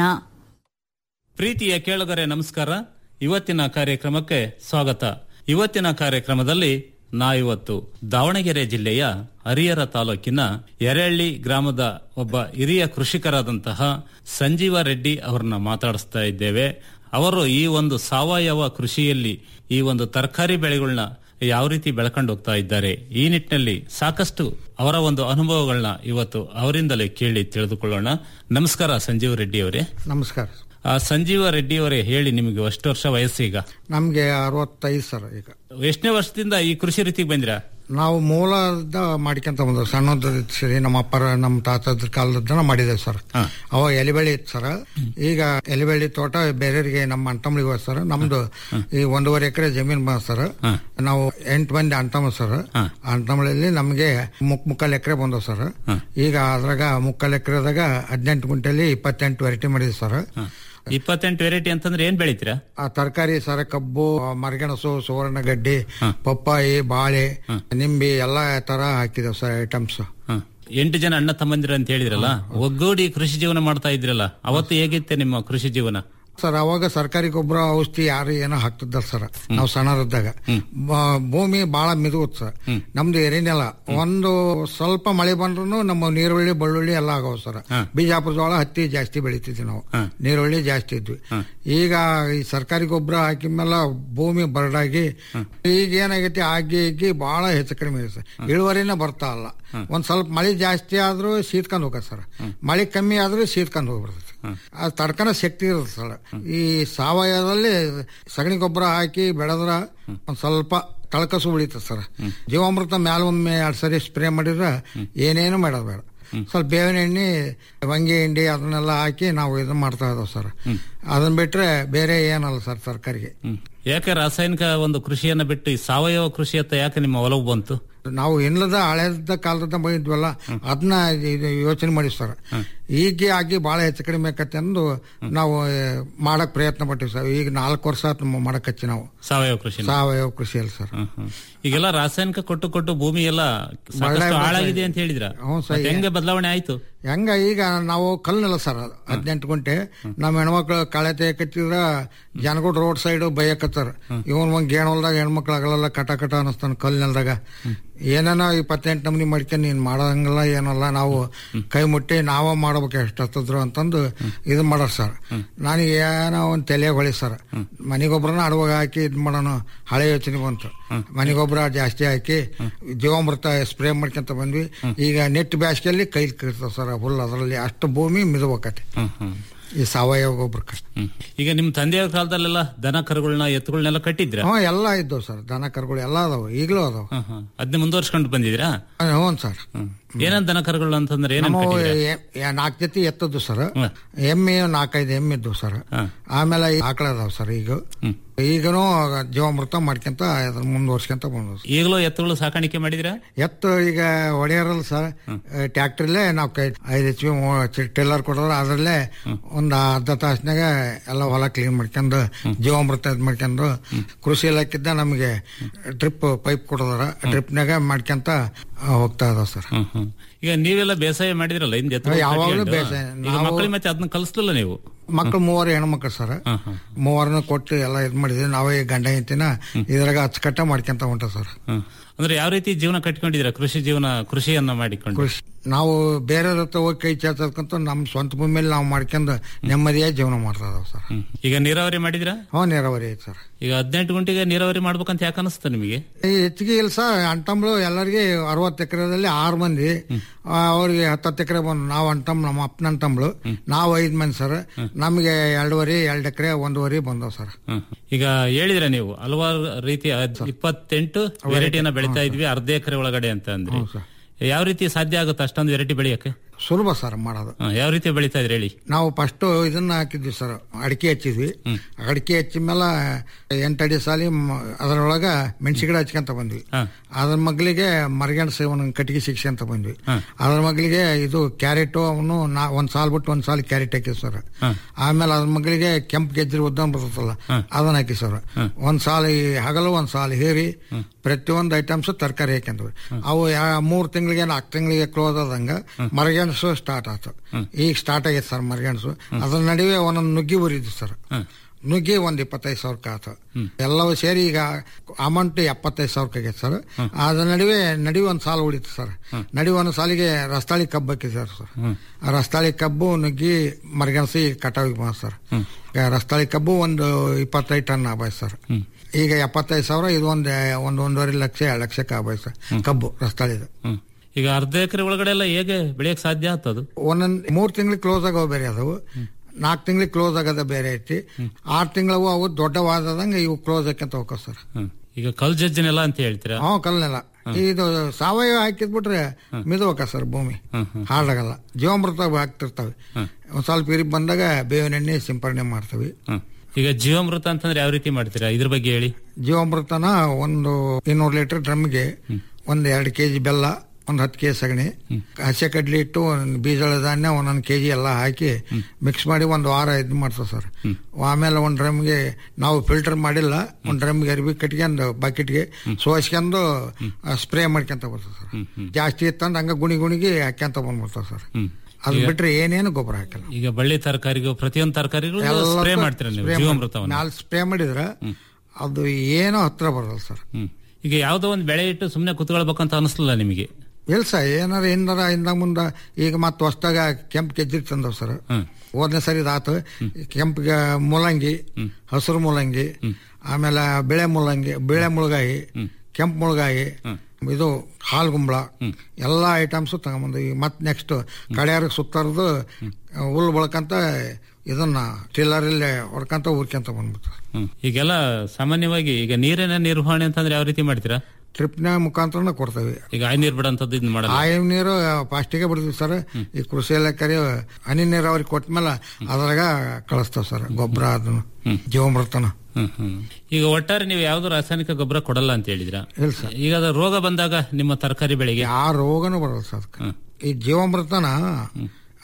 ಪ್ರೀತಿಯ ಕೇಳುಗರೆ ನಮಸ್ಕಾರ ಇವತ್ತಿನ ಕಾರ್ಯಕ್ರಮಕ್ಕೆ ಸ್ವಾಗತ ಇವತ್ತಿನ ಕಾರ್ಯಕ್ರಮದಲ್ಲಿ ನಾ ಇವತ್ತು ದಾವಣಗೆರೆ ಜಿಲ್ಲೆಯ ಹರಿಹರ ತಾಲೂಕಿನ ಎರೆಹಳ್ಳಿ ಗ್ರಾಮದ ಒಬ್ಬ ಹಿರಿಯ ಕೃಷಿಕರಾದಂತಹ ಸಂಜೀವ ರೆಡ್ಡಿ ಅವರನ್ನ ಮಾತಾಡಿಸ್ತಾ ಇದ್ದೇವೆ ಅವರು ಈ ಒಂದು ಸಾವಯವ ಕೃಷಿಯಲ್ಲಿ ಈ ಒಂದು ತರಕಾರಿ ಬೆಳೆಗಳನ್ನ ಯಾವ ರೀತಿ ಬೆಳ್ಕೊಂಡು ಹೋಗ್ತಾ ಇದ್ದಾರೆ ಈ ನಿಟ್ಟಿನಲ್ಲಿ ಸಾಕಷ್ಟು ಅವರ ಒಂದು ಅನುಭವಗಳನ್ನ ಇವತ್ತು ಅವರಿಂದಲೇ ಕೇಳಿ ತಿಳಿದುಕೊಳ್ಳೋಣ ನಮಸ್ಕಾರ ಸಂಜೀವ್ ರೆಡ್ಡಿ ಅವರೇ ನಮಸ್ಕಾರ ಆ, ಸಂಜೀವ ರೆಡ್ಡಿ ಅವರೇ ಹೇಳಿ ನಿಮಗೆ ಎಷ್ಟು ವರ್ಷ ವಯಸ್ಸು ಈಗ ನಮ್ಗೆ ಅರವತ್ತೈದು ಸರ್ ಈಗ ಎಷ್ಟನೇ ವರ್ಷದಿಂದ ಈ ಕೃಷಿ ರೀತಿಗೆ ಬಂದಿರಾ ನಾವು ಮೂಲದ ಮಾಡ್ಕೊಂತ ಬಂದ ಸಣ್ಣದ ಸರಿ ನಮ್ಮ ಅಪ್ಪರ ನಮ್ಮ ತಾತದ ಕಾಲದ ಮಾಡಿದ್ದೇವೆ ಸರ್ ಅವಾಗ ಎಲಿಬೆಳಿ ಇತ್ತು ಸರ್ ಈಗ ಎಲಿಬೆಳಿ ತೋಟ ಬೇರೆಯವರಿಗೆ ನಮ್ಮ ಅಂಟಮ್ಳಿಗೆ ಹೋದ್ ಸರ್ ನಮ್ದು ಈ ಒಂದೂವರೆ ಎಕರೆ ಜಮೀನ್ ಬಂದ ಸರ್ ನಾವು ಎಂಟು ಮಂದಿ ಅಂಟಮ ಸರ್ ಅಂಟಮಳಲ್ಲಿ ನಮ್ಗೆ ಮುಕ್ ಮುಕ್ಕಾಲ್ ಎಕರೆ ಬಂದವ್ ಸರ್ ಈಗ ಅದ್ರಾಗ ಮುಕ್ಕಾಲ್ ಎಕರೆದಾಗ ಹದಿನೆಂಟು ಗುಂಟೆಲಿ ಇಪ್ಪತ್ತೆಂಟು ವೆರೈಟಿ ಮಾಡಿದ್ವಿ ಸರ್ ಇಪ್ಪತ್ತೆಂಟು ವೆರೈಟಿ ಅಂತಂದ್ರೆ ಏನ್ ಬೆಳಿತೀರಾ ಆ ತರಕಾರಿ ಸರ ಕಬ್ಬು ಮರಗೆಣಸು ಸುವರ್ಣ ಗಡ್ಡಿ ಪಪ್ಪಾಯಿ ಬಾಳೆ ನಿಂಬೆ ಎಲ್ಲಾ ತರ ಹಾಕಿದೇವ್ ಸರ್ ಐಟಮ್ಸ್ ಹ. ಎಂಟು ಜನ ಅಣ್ಣ ತಮ್ಮಂದಿರ ಅಂತ ಹೇಳಿದ್ರಲ್ಲ ಒಗ್ಗೂಡಿ ಕೃಷಿ ಜೀವನ ಮಾಡ್ತಾ ಇದ್ರಲ್ಲ ಅವತ್ತು ಹೇಗಿತ್ತೆ ನಿಮ್ಮ ಕೃಷಿ ಜೀವನ ಸರ್ ಅವಾಗ ಸರ್ಕಾರಿ ಗೊಬ್ಬರ ಔಷಧಿ ಯಾರು ಏನೋ ಹಾಕ್ತಿದ್ದಾರ ಸರ್ ನಾವು ಸಣ್ಣರಿದ್ದಾಗ ಬ- ಭೂಮಿ ಬಹಳ ಮಿದುಗುತ್ ಸರ್ ನಮ್ದು ಎರಿನೆಲ್ಲ ಒಂದು ಸ್ವಲ್ಪ ಮಳೆ ಬಂದ್ರು ನಮ್ಮ ನೀರುಳ್ಳಿ ಬೆಳ್ಳುಳ್ಳಿ ಎಲ್ಲ ಆಗವ ಸರ್ ಬಿಜಾಪುರ ಜೋಳ ಹತ್ತಿ ಜಾಸ್ತಿ ಬೆಳಿತಿದ್ವಿ ನಾವು ನೀರುಳ್ಳಿ ಜಾಸ್ತಿ ಇದ್ವಿ ಈಗ ಈ ಸರ್ಕಾರಿ ಗೊಬ್ಬರ ಹಾಕಿದ ಮೇಲೆ ಭೂಮಿ ಬರಡಾಗಿ ಈಗ ಏನಾಗೈತಿ ಆಗಿ ಆಗಿ ಬಹಳ ಹೆಚ್ಚು ಕಡಿಮೆ ಇದೆ ಸರ್ ಇಳುವರಿನೇ ಬರ್ತಾ ಇಲ್ಲ ಒಂದ್ ಸ್ವಲ್ಪ ಮಳೆ ಜಾಸ್ತಿ ಆದ್ರೂ ಶೀತ್ಕೊಂಡ್ ಹೋಗತ್ತೆ ಸರ್ ಮಳೆ ಕಮ್ಮಿ ಆದ್ರೂ ಶೀತ್ಕೊಂಡ್ ಹೋಗ್ಬಿಡ್ತದೆ ಅದು ತಡ್ಕನ ಶಕ್ತಿ ಇರುತ್ತೆ ಸರ್ ಈ ಸಾವಯವದಲ್ಲಿ ಸಗಣಿ ಗೊಬ್ಬರ ಹಾಕಿ ಬೆಳೆದ್ರ ಒಂದ್ ಸ್ವಲ್ಪ ತಳಕಸು ಉಳಿತದೆ ಸರ್ ಜೀವಾಮೃತ ಮ್ಯಾಲ ಒಮ್ಮೆ ಎರಡ್ ಸರಿ ಸ್ಪ್ರೇ ಮಾಡಿದ್ರೆ ಏನೇನು ಮಾಡೋದು ಬೇಡ ಸ್ವಲ್ಪ ಬೇವಿನ ಎಣ್ಣೆ ವಂಗೆ ಹಿಂಡಿ ಅದನ್ನೆಲ್ಲ ಹಾಕಿ ನಾವು ಇದನ್ನ ಮಾಡ್ತಾ ಇದಾವೆ ಸರ್ ಅದನ್ನ ಬಿಟ್ರೆ ಬೇರೆ ಏನಲ್ಲ ಸರ್ ತರಕಾರಿಗೆ ಯಾಕೆ ರಾಸಾಯನಿಕ ಒಂದು ಕೃಷಿಯನ್ನ ಬಿಟ್ಟು ಈ ಸಾವಯವ ಕೃಷಿಯತ್ತ ಯಾಕೆ ನಿಮ್ಮ ಒಲವು ಬಂತು ನಾವು ಇಲ್ಲದ ಹಳೆದ ಕಾಲದ ಬಂದಿದ್ವಲ್ಲ ಅದನ್ನ ಇದು ಯೋಚನೆ ಮಾಡಿ ಸರ್ ಈಗ ಆಗಿ ಬಹಳ ಹೆಚ್ಚು ಕಡಿಮೆ ಆಕತ್ತೆ ಅಂದು ನಾವು ಆ, ಮಾಡಕ್ ಪ್ರಯತ್ನ ಪಟ್ಟಿವಿ ಸರ್ ಈಗ ನಾಲ್ಕು ವರ್ಷ ಆಯ್ತು ನಾವು ಮಾಡಕ್ ಹಚ್ಚಿ ನಾವು ಸಾವಯವ ಕೃಷಿ ಸಾವಯವ ಕೃಷಿಯಲ್ಲಿ ಸರ್ ಈಗೆಲ್ಲ ರಾಸಾಯನಿಕ ಕೊಟ್ಟು ಕೊಟ್ಟು ಭೂಮಿ ಎಲ್ಲ ಸಾಕಷ್ಟು ಬಳ್ಳಾರಿ ಹಾಳಾಗಿದೆ ಅಂತ ಹೇಳಿದ್ರ ಹ್ಞೂ ಸರ್. ಮತ್ತೆ ಹೆಂಗೆ ಬದಲಾವಣೆ ಆಯ್ತು ಹೆಂಗ ಈಗ ನಾವು ಕಲ್ನೆಲ್ಲ ಸರ್ ಅದು ಹದಿನೆಂಟು ಗಂಟೆ ನಮ್ಮ ಹೆಣ್ಮಕ್ಳು ಕಳೆ ತೆಗಕತ್ತಿದ್ರ ಜನಗಳು ರೋಡ್ ಸೈಡ್ ಬೈಯಕತ್ತಾರ ಇವನ್ ಒಂದ್ ಗೇಣ್ ಹೊಲ್ದಾಗ ಹೆಣ್ಮಕ್ಳು ಆಗಲ್ಲ ಕಟ ಕಟ ಅನಸ್ತಾನ ಕಲ್ ನೆಲ್ದಾಗ ಏನೇನೋ ಇಪ್ಪತ್ತೆಂಟು ನಮ್ನಿ ಮಾಡ್ಕೊಂಡು ನೀನ್ ಮಾಡೋದಂಗಿಲ್ಲ ಏನಲ್ಲ ನಾವು ಕೈ ಮುಟ್ಟಿ ನಾವ ಮಾಡ್ಬೇಕು ಎಷ್ಟು ಹತ್ತಿದ್ರು ಅಂತಂದು ಇದು ಮಾಡಾರ ಸರ್ ನನಗೆ ಏನೋ ಒಂದ್ ತಲೆ ಹೊಳಿ ಸರ್ ಮನೆಗೊಬ್ಬರನ್ನ ಅಡವಾಗ ಹಾಕಿ ಇದ್ ಮಾಡೋಣ ಹಳೆ ಯೋಚನೆ ಬಂತು ಮನೆಗೊಬ್ಬರ ಜಾಸ್ತಿ ಹಾಕಿ ಜೀವಾಮೃತ ಸ್ಪ್ರೇ ಮಾಡ್ಕೊಂತ ಬಂದ್ವಿ ಈಗ ನೆಟ್ ಬ್ಯಾಸ್ಗೆಯಲ್ಲಿ ಕೈ ಕಿರ್ತದೆ ಸರ್ ಹುಲ್ಲು ಅದರಲ್ಲಿ ಅಷ್ಟು ಭೂಮಿ ಮಿದಬೇಕತ್ತೆ ಈ ಸಾವಯವ ಗೊಬ್ಬರಕ್ಕೆ ಈಗ ನಿಮ್ ತಂದೆಯ ಕಾಲದಲ್ಲೆಲ್ಲ ದನ ಕರುಗಳನ್ನ ಎತ್ತುಗಳನ್ನೆಲ್ಲ ಕಟ್ಟಿದ್ರ ಹ್ಞೂ ಎಲ್ಲ ಇದ್ದವು ಸರ್ ದನ ಕರುಗಳು ಎಲ್ಲ ಅದಾವ ಈಗಲೂ ಅದಾವ ಅದನ್ನ ಮುಂದುವರ್ಸ್ಕೊಂಡು ಬಂದಿದ್ದೀರಾ ಹ್ಞೂ ಸರ್ ಏನಂತ ದನ ಕರುಗಳು ಅಂತಂದ್ರೆ ಏನೇನ್ ನಮ್ಮ ಕಟ್ಟಿದ್ದೀರಾ? ನಾಲ್ಕು ಜೊತೆ ಎತ್ತದ್ದು ಸರ್ ಎಮ್ಮೆ ನಾಲ್ಕೈದು ಎಮ್ಮೆ ಇದ್ದು ಸರ್ ಆಮೇಲೆ ಈ ಆಕಳ ಅದಾವ ಸರ್ ಈಗ ಈಗನೂ ಜೀವಾಮೃತ ಮಾಡ್ಕೊಂತ ಅದ್ರ ಮುಂದುವರ್ಸ್ಕೊಂತ ಬಂದವು ಈಗಲೂ ಎತ್ತುಗಳು ಸಾಕಾಣಿಕೆ ಮಾಡಿದಿರಾ ಎತ್ತು ಈಗ ಹೊಡೆಯರಲ್ಲ ಸರ್ ಟ್ಯಾಕ್ಟ್ರಲ್ಲೇ ನಾವು ಕೈ ಐದು ಎಚ್ ಪಿ ಟೇಲರ್ ಕೊಡೋರು ಅದರಲ್ಲೇ ಒಂದು ಅರ್ಧ ತಾಸ್ನಾಗ ಎಲ್ಲ ಹೊಲ ಕ್ಲೀನ್ ಮಾಡ್ಕೊಂಡು ಜೀವಾಮೃತ ಇದು ಮಾಡ್ಕೊಂಡು ಕೃಷಿ ಇಲಾಖೆಯಿಂದ ನಮಗೆ ಡ್ರಿಪ್ ಪೈಪ್ ಕೊಡೋದಾರ ಡ್ರಿಪ್ನಾಗ ಮಾಡ್ಕೊಂತ ಆ, ಹೋಗ್ತಾ ಇದಾವ ಸರ್ ಈಗ ನೀವೆಲ್ಲ ಬೇಸಾಯ ಮಾಡಿದ್ರಲ್ಲ ಹಿಂದೆ ಎತ್ತುಗಳು ಯಾವಾಗ್ಲೂ ಕಟ್ಕೊಂಡು. ಬೇಸಾಯ. ಈಗ ನಾವು- ಮಕ್ಕಳಿಗೆ ಮತ್ತೆ ಅದನ್ನ ಕಲಿಸ್ಲಿಲ್ಲ ನೀವು ಮಕ್ಕಳು ಮೂವರು ಹೆಣ್ಮಕ್ಳು ಸರ್ ಮೂವರನ್ನ ಕೊಟ್ಟು ಎಲ್ಲ ಇದು ಮಾಡಿದ್ವಿ ನಾವೇ ಗಂಡ ಹೆಂಡತಿನ ಇದ್ರಾಗ ಅಚ್ಚುಕಟ್ಟ ಮಾಡ್ಕೊಂತ ಹೊಂಟ ಸರ್ ಹ್ಮ್. ಅಂದ್ರೆ ಯಾವ ರೀತಿ ಜೀವನ ಕಟ್ಕೊಂಡಿದ್ದೀರಾ ಕೃಷಿ ಜೀವನ ಕೃಷಿಯನ್ನ ಮಾಡಿಕೊಂಡು ಕೃಷಿ ನಾವು ಬೇರೆ ಹತ್ರ ಹೋಗಿ ಕೈ ಚಾಚದ್ಕಂತ ನಮ್ಮ ಸ್ವಂತ ಭೂಮಿಯಲ್ಲಿ ನಾವು ಮಾಡ್ಕೊಂಡು ನೆಮ್ಮದಿಯಾಗಿ ಜೀವನ ಮಾಡ್ತಾ ಇದಾವ ಸರ್ ಈಗ ನೀರಾವರಿ ಮಾಡಿದ್ರಾ ಹ್ಞೂ ನೀರಾವರಿ ಐತೆ ಸರ್ ಈಗ ಹದಿನೆಂಟು ಗಂಟೆಗೆ ನೀರಾವರಿ ಮಾಡ್ಬೇಕಂತ ಯಾಕೆ ಅನಿಸ್ತು ನಿಮಗೆ ಈ ಹೆಚ್ಚಿಗೆ ಇಲ್ಲ ಸರ್ ಅಂಟಂಬ್ಳು ಎಲ್ಲರಿಗೆ ಅರವತ್ತು ಎಕರೆದಲ್ಲಿ ಆರು ಮಂದಿ ಆ, ಅವ್ರಿಗೆ ಹತ್ತತ್ತು ಎಕರೆ ಬಂದು ನಾವು ಅಂಟಮ್ ನಮ್ಮ ಅಪ್ಪನ ಅಂಟಂಬ್ಳು ನಾವು ಐದು ಮಂದಿ ಸರ್ ನಮಗೆ ಎರಡೂವರೆ ಎರಡು ಎಕರೆ ಒಂದೂವರೆ ಬಂದವು ಸರ್ ಹ್ಮ್. ಈಗ ಹೇಳಿದ್ರೆ ನೀವು ಹಲವಾರು ರೀತಿಯ ಅದ್- ಇಪ್ಪತ್ತೆಂಟು ವೆರೈಟಿಯನ್ನ ಬೆಳಿತಾ ಇದ್ವಿ ಅರ್ಧ ಎಕರೆ ಒಳಗಡೆ ಅಂತ ಅಂದ್ರೆ ಯಾವ ರೀತಿ ಸಾಧ್ಯ ಆಗುತ್ತೆ ಅಷ್ಟೊಂದು ವೆರೈಟಿ ಬೆಳೆಯಕ್ಕೆ ಸುಲಭ ಸರ್ ಮಾಡೋದು ಹಾ, ಯಾವ ರೀತಿ ಬೆಳಿತಾ ಇದ್ರಿ ಹೇಳಿ ನಾವು ಫಸ್ಟ್ ಇದನ್ನ ಹಾಕಿದ್ವಿ ಸರ್ ಅಡಿಕೆ ಹಚ್ಚಿದ್ವಿ ಅಡಿಕೆ ಹಚ್ಚಿದ ಮೇಲೆ ಎಂಟಡಿ ಸಾಲಿ ಮ- ಅದರೊಳಗ ಮೆಣಸಿ ಗಿಡ ಹಚ್ಕೊಂತ ಬಂದ್ವಿ ಅದ್ರ ಮಗ್ಲಿಗೆ ಮರಗೆಣಸು ಒಂದು ಕಟ್ಟಿಗೆ ಶಿಕ್ಷೆ ಅಂತ ಬಂದ್ವಿ ಅದ್ರ ಮಗ್ಲಿಗೆ ಇದು ಕ್ಯಾರೆಟ್ ಅವನು ನಾ ಒಂದ್ ಸಾಲ್ ಬಿಟ್ಟು ಒಂದ್ ಸಾಲ್ ಕ್ಯಾರೆಟ್ ಹಾಕಿ ಸರ್ ಆಮೇಲೆ ಅದ್ರ ಮಗ್ಲಿಗೆ ಕೆಂಪು ಗೆಜ್ಜರಿ ಉದ್ದ ಬರ್ತಲ್ಲ ಅದನ್ನ ಹಾಕಿ ಸರ್ ಒಂದ್ ಸಾಲ ಈ ಹಗಲು ಒಂದ್ ಸಾಲ ಹೇರಿ ಪ್ರತಿಯೊಂದು ಐಟಮ್ಸ್ ತರಕಾರಿ ಹಾಕ್ಯಂದ್ವಿ ಅವು ಯಾ- ಮೂರ್ ತಿಂಗಳಿಗೆ ನಾಲ್ಕು ತಿಂಗಳಿಗೆ ಕ್ಲೋಸ್ ಆದಂಗ ಮರಗೆಣಸು ಸ್ಟಾರ್ಟ್ ಆಯ್ತು ಈಗ ಸ್ಟಾರ್ಟ್ ಆಗೈತೆ ಸರ್ ಮರಗೆಣಸು ಅದ್ರ ನಡುವೆ ಒಂದೊಂದು ನುಗ್ಗಿ ಉರಿದ್ವಿ ಸರ್ ನುಗ್ಗಿ ಒಂದ್ ಇಪ್ಪತ್ತೈದು ಸಾವಿರಕ್ಕೆ ಆತು ಎಲ್ಲವೂ ಸೇರಿ ಈಗ ಅಮೌಂಟ್ ಎಪ್ಪತ್ತೈದು ಸಾವಿರಕ್ಕೆ ಆಗೈತೆ ಸರ್ ಅದ್ರ ನಡುವೆ ನಡಿ ಒಂದ್ ಸಾಲ ಉಳಿತು ಸರ್ ನಡಿ ಒಂದ್ ಸಾಲಿಗೆ ರಸ್ತಾಳಿ ಕಬ್ಬು ಹಾಕಿದ್ದಾರೆ ಸರ್ ಆ ರಸ್ತಾಳಿ ಕಬ್ಬು ನುಗ್ಗಿ ಮರಗೆಣಸಿ ಕಟಾವಿಗೆ ಬಂದ ಸರ್ ಈಗ ರಸ್ತಾಳಿ ಕಬ್ಬು ಒಂದು ಇಪ್ಪತ್ತೈದು ಟನ್ ಆಗೋಯ್ತು ಸರ್ ಈಗ ಎಪ್ಪತ್ತೈದು ಸಾವಿರ ಇದು ಒಂದು ಒಂದು ಒಂದೂವರೆ ಲಕ್ಷ ಎರಡು ಲಕ್ಷಕ್ಕೆ ಆಗೋಯ್ತು ಸರ್ ಕಬ್ಬು ರಸ್ತಾಳಿದು ಹ್ಮ್. ಈಗ ಅರ್ಧ ಎಕರೆ ಒಳಗಡೆ ಎಲ್ಲ ಹೇಗೆ ಬೆಳೆಯಕ್ ಸಾಧ್ಯ ಆಗ್ತದು ಒಂದೊಂದ್ ಮೂರ್ ತಿಂಗಳಿಗೆ ಕ್ಲೋಸ್ ಆಗೋ ಬೇರೆ ಅದಾವು ನಾಲ್ಕು ತಿಂಗಳಿಗೆ ಕ್ಲೋಸ್ ಆಗೋದ ಬೇರೆ ಐತಿ ಆರು ತಿಂಗಳವು ಅವು ದೊಡ್ಡವಾದಂಗೆ ಇವು ಕ್ಲೋಸ್ ಆಕಂತ ಹೋಗೋ ಸರ್ ಈಗ ಕಲ್ ಜಜ್ಜನೆಲ್ಲ ಅಂತ ಹೇಳ್ತೀರಾ ಹ್ಞೂ ಕಲ್ನೆಲ್ಲ ಇದು ಸಾವಯವ ಹಾಕಿದ್ಬಿಟ್ರೆ ಮಿದವಕ ಸರ್ ಭೂಮಿ ಹಾಳಾಗಲ್ಲ ಜೀವಾಮೃತ ಹಾಕ್ತಿರ್ತಾವೆ ಒಂದ್ ಸ್ವಲ್ಪ ಇರಿ ಬಂದಾಗ ಬೇವಿನ ಎಣ್ಣೆ ಸಿಂಪರಣೆ ಮಾಡ್ತೀವಿ ಹ್ಮ್. ಈಗ ಜೀವಾಮೃತ ಅಂತಂದ್ರೆ ಯಾವ ರೀತಿ ಮಾಡ್ತೀರಾ ಇದ್ರ ಬಗ್ಗೆ ಹೇಳಿ ಜೀವಾಮೃತನ ಒಂದು ಇನ್ನೂರು ಲೀಟರ್ ಡ್ರಮ್ಗೆ ಒಂದ್ ಎರಡು ಕೆಜಿ ಬೆಲ್ಲ ಒಂದ್ ಹತ್ತು ಕೆಜಿ ಸಗಣಿ ಹಸೆ ಕಡ್ಲಿ ಇಟ್ಟು ಒಂದ್ ಬೀಜದ ಧಾನ್ಯ ಒಂದೊಂದು ಕೆಜಿ ಎಲ್ಲ ಹಾಕಿ ಮಿಕ್ಸ್ ಮಾಡಿ ಒಂದು ವಾರ ಇದು ಮಾಡ್ತೇವೆ ಸರ್ ಆಮೇಲೆ ಒಂದ್ ಡ್ರಮ್ಗೆ ನಾವು ಫಿಲ್ಟರ್ ಮಾಡಿಲ್ಲ ಒಂದ್ ಡ್ರಮ್ಗೆ ಅರ್ಬಿ ಕಟ್ಕೊಂಡು ಬಕೆಟ್ಗೆ ಸೋಸ್ಕೊಂಡು ಸ್ಪ್ರೇ ಮಾಡ್ಕೊಂತ ಬರ್ತದೆ ಸರ್ ಜಾಸ್ತಿ ಇತ್ತಂದ್ರೆ ಹಂಗ ಗುಣಿ ಗುಣಿಗೆ ಹಾಕ್ಯಂತ ಬಂದ್ಬಿಡ್ತಾವೆ ಸರ್ ಅದ್ ಈಗ- ಬಿಟ್ರೆ ಏನೇನು ಗೊಬ್ಬರ ಹಾಕಲ್ಲ ಈಗ ಬಳ್ಳಿ ತರಕಾರಿಗೂ ಪ್ರತಿಯೊಂದು ತರಕಾರಿಗೂ ಸ್ಪ್ರೇ ಮಾಡ್ತೀರಾ ನೀವು ಜೀವಾಮೃತವನ್ನು ನಾಲ್ ಸ್ಪ್ರೇ ಮಾಡಿದ್ರೆ ಅದು ಏನೋ ಹತ್ರ ಬರಲ್ಲ ಸರ್ ಹ್ಮ್. ಈಗ ಯಾವ್ದೋ ಒಂದು ಬೆಳೆ ಇಟ್ಟು ಸುಮ್ನೆ ಕುತ್ಕೊಳ್ಬೇಕಂತ ಅನಿಸ್ಲಿಲ್ಲ ನಿಮಗೆ ಇಲ್ಲ ಸರ್ ಏನಾರ ಏನಾರ ಇಂದ ಮುಂದ ಈಗ ಮತ್ತೆ ಹೊಸ್ದಾಗ ಕೆಂಪು ಗೆಜ್ಜರಿ ತಂದವ್ ಸರ್ ಹೋದ್ನೇ ಸರಿ ಇದಾತು ಕೆಂಪು ಮೂಲಂಗಿ ಹಸಿರು ಮೂಲಂಗಿ ಆಮೇಲೆ ಬೆಳೆ ಮೂಲಂಗಿ ಬೆಳೆ ಮುಳಗಾಯಿ ಕೆಂಪು ಮುಳಗಾಯಿ ಇದು ಹಾಲ್ಗುಂಬಳ ಎಲ್ಲಾ ಐಟಮ್ಸ್ ತಗೊಂಬಂದ್ವಿ ಮತ್ ನೆಕ್ಸ್ಟ್ ಕಡೆಯಾರಿಗೆ ಸುತ್ತರ್ದು ಹುಲ್ ಬಳಕಂತ ಇದನ್ನ ಟಿಲ್ಲರಲ್ಲಿ ಹೊಡ್ಕಂತ ಊರ್ಕೊಂತ ಬಂದ್ಬಿಟ್ಟು ಹ್ಮ್. ಈಗೆಲ್ಲ ಸಾಮಾನ್ಯವಾಗಿ ಈಗ ನೀರಿನ ನಿರ್ವಹಣೆ ಅಂತಂದ್ರೆ ಯಾವ ರೀತಿ ಮಾಡ್ತೀರಾ ಟ್ರಿಪ್ನ ಮುಖಾಂತರನ ಕೊಡ್ತೇವೆ ಈಗ ಆಯ್ ನೀರ್ ಬಿಡಂತದ್ದು ಇದನ್ನ ಮಾಡಲ್ಲ ಆಯು ನೀರು ಫಾಸ್ಟಿಗೆ ಬಿಡ್ತೀವಿ ಸರ್ ಈ ಕೃಷಿ ಇಲಾಖೆ ಹನಿ ನೀರಾವರಿ ಕೊಟ್ಮೇಲೆ ಅದ್ರಾಗ ಕಳಿಸ್ತಾವ ಸರ್ ಗೊಬ್ಬರ ಅದನ್ನು ಜೀವಾಮೃತನ ಹ್ಮ್, ಹ್ಮ್. ಈಗ ಒಟ್ಟಾರೆ ನೀವು ಯಾವ್ದು ರಾಸಾಯನಿಕ ಗೊಬ್ಬರ ಕೊಡಲ್ಲ ಅಂತ ಹೇಳಿದ್ರ ಇಲ್ಲ ಸರ್ ಈಗ ಅದು ರೋಗ ಬಂದಾಗ ನಿಮ್ಮ ತರಕಾರಿ ಬೆಳೆಗೆ ಆ ರೋಗನೂ ಬರಲ್ಲ ಸರ್ ಅದಕ್ಕೆ ಈ ಜೀವಾಮೃತನ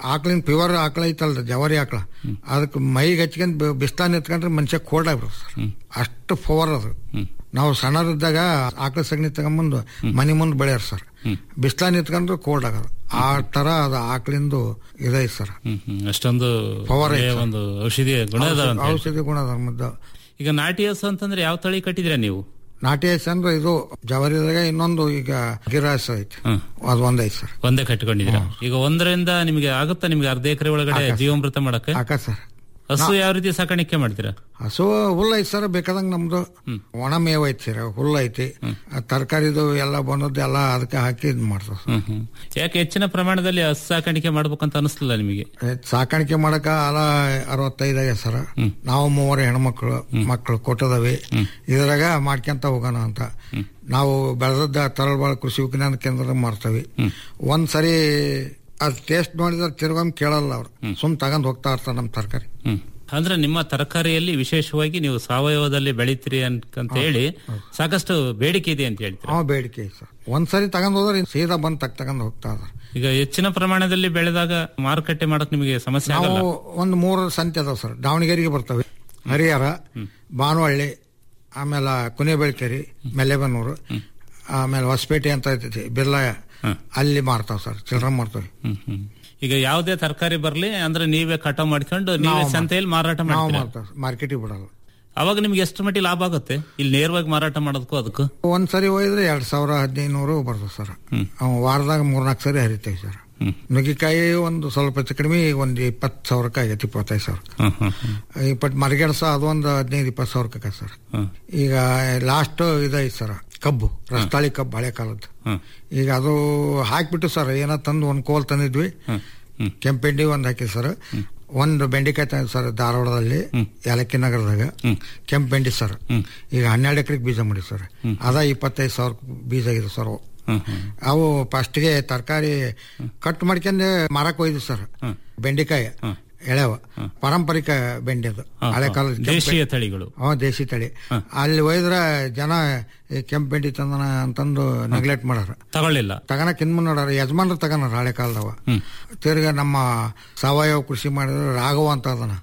ಆಕಳಿನ ಪ್ಯೂರ್ ಆಕಳ ಐತಲ್ರಿ ಜವಾರಿ ಆಕಳ ಅದಕ್ಕೆ ಮೈಗೆ ಹಚ್ಕೊಂಡ್ ಬಿಸ್ಲಾ ನಿಂತ್ಕೊಂಡ್ರೆ ಮನುಷ್ಯ ಕೋಲ್ಡ್ ಆಗ್ಬಿಡುತ್ತೆ ಸರ್ ಅಷ್ಟು ಪವರ್ ಅದು ನಾವು ಸಣ್ಣರಿದ್ದಾಗ ಆಕಳ ಸಗಣಿ ತಗೊಂಬಂದು ಮನೆ ಮುಂದೆ ಬೆಳೆಯಾರ ಸರ್ ಬಿಸ್ಲಾ ನಿಂತ್ಕೊಂಡ್ರೆ ಕೋಲ್ಡ್ ಆಗೋದು ಆ ತರ ಅದು ಆಕಳಿಂದು ಇದೈತೆ ಸರ್ ಹ್ಮ್, ಹ್ಮ್. ಅಷ್ಟೊಂದು Power ಒಳ್ಳೆಯ ಐತೆ ಸರ್. ಒಂದು ಔಷಧಿ ಗುಣ ಅದಾವ ಅಂತ ಹೇಳಿ. ಔಷಧಿ ಗುಣ ಅದ ಮದ್ದು ಈಗ ನಾಟಿ ಹಸು ಅಂತಂದ್ರೆ ಯಾವ ತಳಿ ಕಟ್ಟಿದಿರಾ ನೀವು ನಾಟಿ ಹಸು ಅಂದ್ರೆ ಇದು ಜವಾರಿದಾಗ ಇನ್ನೊಂದು ಈಗ ಗಿರಾಸ್ ಐತಿ ಅದು ಒಂದ್ ಐತಿ ಸರ್ ಒಂದೇ ಕಟ್ಕೊಂಡಿದ್ದೀರಾ ಈಗ ಒಂದರಿಂದ ನಿಮಗೆ ಆಗುತ್ತಾ ನಿಮ್ಗೆ ಅರ್ಧ ಎಕರೆ ಒಳಗಡೆ ಆಗುತ್ತೆ. ಜೀವಾಮೃತ ಮಾಡಕ್ಕೆ ಆಕ ಸರ್ ಹಸು ಯಾವ ರೀತಿ ಸಾಕಾಣಿಕೆ ಮಾಡ್ತೀರಾ ಹಸು ಹುಲ್ಲು ಐತಿ ಸರ್ ಬೇಕಾದಂಗ ನಮ್ದು ಒಣ ಮೇವು ಐತಿ ಸರ್ ಹುಲ್ಲು ಐತಿ ತರಕಾರಿದು ಎಲ್ಲ ಬಂದದ್ದು ಎಲ್ಲ ಅದಕ್ಕೆ ಹಾಕಿ ಇದ್ ಮಾಡ್ತಾವ ಹ್ಮ್ ಹ್ಮ್ ಯಾಕೆ ಹೆಚ್ಚಿನ ಪ್ರಮಾಣದಲ್ಲಿ ಹಸು ಸಾಕಾಣಿಕೆ ಮಾಡ್ಬೇಕಂತ ಅನಿಸ್ಲಿಲ್ಲ ನಿಮಗೆ ಸಾಕಾಣಿಕೆ ಮಾಡಕ ಅಲ ಅರವತ್ತೈದಾಗ ಸರ್ ನಾವು ಮೂವರು ಹೆಣ್ಮಕ್ಳು ಮಕ್ಕಳು ಕೊಟ್ಟದವಿ ಇದ್ರಾಗ ಮಾಡ್ಕೊಂತ ಹೋಗೋಣ ಅಂತ ನಾವು ಬೆಳೆದದ್ದ ತರಳಬಾಳ ಕೃಷಿ ವಿಜ್ಞಾನ ಕೇಂದ್ರ ಮಾಡ್ತೇವೆ ಒಂದ್ ಸರಿ ಅದ್ ಟೇಸ್ಟ್ ನೋಡಿದ್ರೆ ತಿರ್ಗೊಮ್ಮೆ ಕೇಳಲ್ಲ ಅವ್ರು ಸುಮ್ ತಗೊಂಡ್ ಹೋಗ್ತಾ ಇರ್ತಾರೆ ನಮ್ ತರಕಾರಿ ಹ್ಮ್ ಅಂದ್ರೆ ನಿಮ್ಮ ತರಕಾರಿಯಲ್ಲಿ ವಿಶೇಷವಾಗಿ ನೀವು ಸಾವಯವದಲ್ಲಿ ಬೆಳಿತೀರಿ ಅಂತ ಹೇಳಿ ಸಾಕಷ್ಟು ಬೇಡಿಕೆ ಇದೆ ಅಂತ ಹೇಳ್ತೀರಾ ಅವ ಬೇಡಿಕೆ ಐತೆ ಸರ್ ಒಂದ್ ಸರಿ ತಗೊಂಡ್ ಹೋದ್ರೆ ಇನ್ ಸೀದಾ ಬಂದ್ ತಗ್ ತಗೊಂಡ್ ಹೋಗ್ತಾ ಇದಾರೆ ಈಗ ಹೆಚ್ಚಿನ ಪ್ರಮಾಣದಲ್ಲಿ ಬೆಳೆದಾಗ ಮಾರುಕಟ್ಟೆ ಮಾಡಕ್ ನಿಮಗೆ ಸಮಸ್ಯೆ ಆಗಲ್ಲ ನಾವು ಒಂದು ಮೂರು ಸಂತೆ ಅದಾವ ಸರ್ ದಾವಣಗೆರೆಗೆ ಬರ್ತವೆ ಹರಿಹರ ಬಾನವಳ್ಳಿ ಆಮೇಲೆ ಕುನೆಬೆಳಕೆರಿ ಮೆಲೆಬನೂರು ಆಮೇಲೆ ಹೊಸಪೇಟೆ ಅಂತ ಐತೈತಿ ಬಿರ್ಲಾ ಅಲ್ಲಿ ಮಾರ್ತಾವ ಸರ್ ಚಿಲ್ಡ್ರ ಮಾಡ್ತಾವೆ ಹ್ಮ್, ಹ್ಮ್. ಈಗ ಯಾವುದೇ ತರಕಾರಿ ಬರ್ಲಿ ಅಂದ್ರೆ ನೀವೇ ಕಟಾವ್ ಮಾಡ್ಕೊಂಡು ನೀವೇ ನಾವು ಸಂತೆಯಲ್ಲಿ ಮಾರಾಟ ನಾವು ಮಾಡ್ತೀರಾ ಮಾಡ್ತಾವ ಮಾರ್ಕೆಟಿಗೆ ಬಿಡಲ್ಲ ಅವಾಗ ನಿಮ್ಗೆ ಎಷ್ಟು ಮಟ್ಟಿಗೆ ಲಾಭ ಆಗುತ್ತೆ ಇಲ್ಲಿ ನೇರವಾಗಿ ಮಾರಾಟ ಮಾಡೋದಕ್ಕೂ ಅದಕ್ಕೂ ಒಂದ್ ಸರಿ ಹೋಯ್ದ್ರೆ ಎರಡ್ ಸಾವಿರ ಹದಿನೈದು ನೂರು ಬರ್ತದೆ ಸರ್ ಅವ್ ವಾರದಾಗ ಮೂರ್ನಾಲ್ಕು ಸರಿ ಹರಿತೇವೆ ಸರ್ ನುಗ್ಗಿಕಾಯಿ ಒಂದು ಸ್ವಲ್ಪ ಹೆಚ್ಚು ಕಡಿಮೆ ಒಂದು ಇಪ್ಪತ್ತು ಸಾವಿರಕ್ಕೆ ಆಗೈತೆ ಇಪ್ಪತ್ತೈದು ಸಾವಿರ ಹ್ಮ್, ಹ್ಮ್, ಹ್ಮ್. ಇಪ್ಪತ್ತು ಮರಗೆಣಸ ಅದು ಒಂದು ಹದಿನೈದು ಇಪ್ಪತ್ತು ಸಾವಿರಕ್ಕೆ ಆಗತ್ತೆ ಸರ್ ಹ್ಮ್. ಈಗ ಲಾಸ್ಟ್ ಇದೈತೆ ಸರ್ ಕಬ್ಬು ರಸ್ತಾಳಿ ಕಬ್ಬು ಹಳೆ ಕಾಲದ್ದು ಹ್ಮ್. ಈಗ ಅದು ಹಾಕ್ಬಿಟ್ಟು ಸರ್ ಏನೋ ತಂದು ಒಂದು ಕೋಲ್ ತಂದಿದ್ವಿ ಕೆಂಪೆಂಡಿ ಒಂದು ಹಾಕಿ ಸರ್ ಒಂದು ಬೆಂಡೆಕಾಯಿ ತಂದ ಸರ್ ಧಾರವಾಡದಲ್ಲಿ ಯಾಲಕ್ಕಿ ನಗರದಾಗ ಕೆಂಪೆಂಡಿ ಸರ್ ಈಗ ಹನ್ನೆರಡು ಎಕರೆಗೆ ಬೀಜ ಮಾಡಿ ಸರ್ ಅದ ಇಪ್ಪತ್ತೈದು ಸಾವಿರ ಬೀಜ ಇದೆ ಸರ್ ಅವು. ಅವು ಫಸ್ಟ್ಗೆ ತರಕಾರಿ ಕಟ್ ಮಾಡ್ಕೊಂಡು ಮಾರಕ್ ಹೋಯ್ದು ಸರ್ ಬೆಂಡೆಕಾಯಿ ಎಳೆವ ಪಾರಂಪರಿಕ ಬೆಂಡೆ ಅದು ಹಳೆ ಕಾಲದ ಕೆಂಪು ದೇಶೀಯ ಬೆಂಡೆ. ತಳಿಗಳು ಹ್ಞೂ ದೇಸಿ ತಳಿ ಅಲ್ಲಿ ಒಯ್ದ್ರ ಜನ ಈ ಕೆಂಪು ಬೆಂಡಿ ತಂದನ ಅಂತಂದು ನೆಗ್ಲೆಕ್ಟ್ ಮಾಡಾರ ತಗೊಳ್ಳಿಲ್ಲ ತಗನಕ್ ಹಿಂದ್ ಮುಂದ್ ನೋಡಾರ ಯಜಮಾನ್ರು ತಗನಾರ ಹಳೆ ಕಾಲದವ ತಿರ್ಗ ನಮ್ಮ ಸಾವಯವ ಕೃಷಿ ಮಾಡಿದ್ರೆ ರಾಘವ ಅಂತ ಅದನ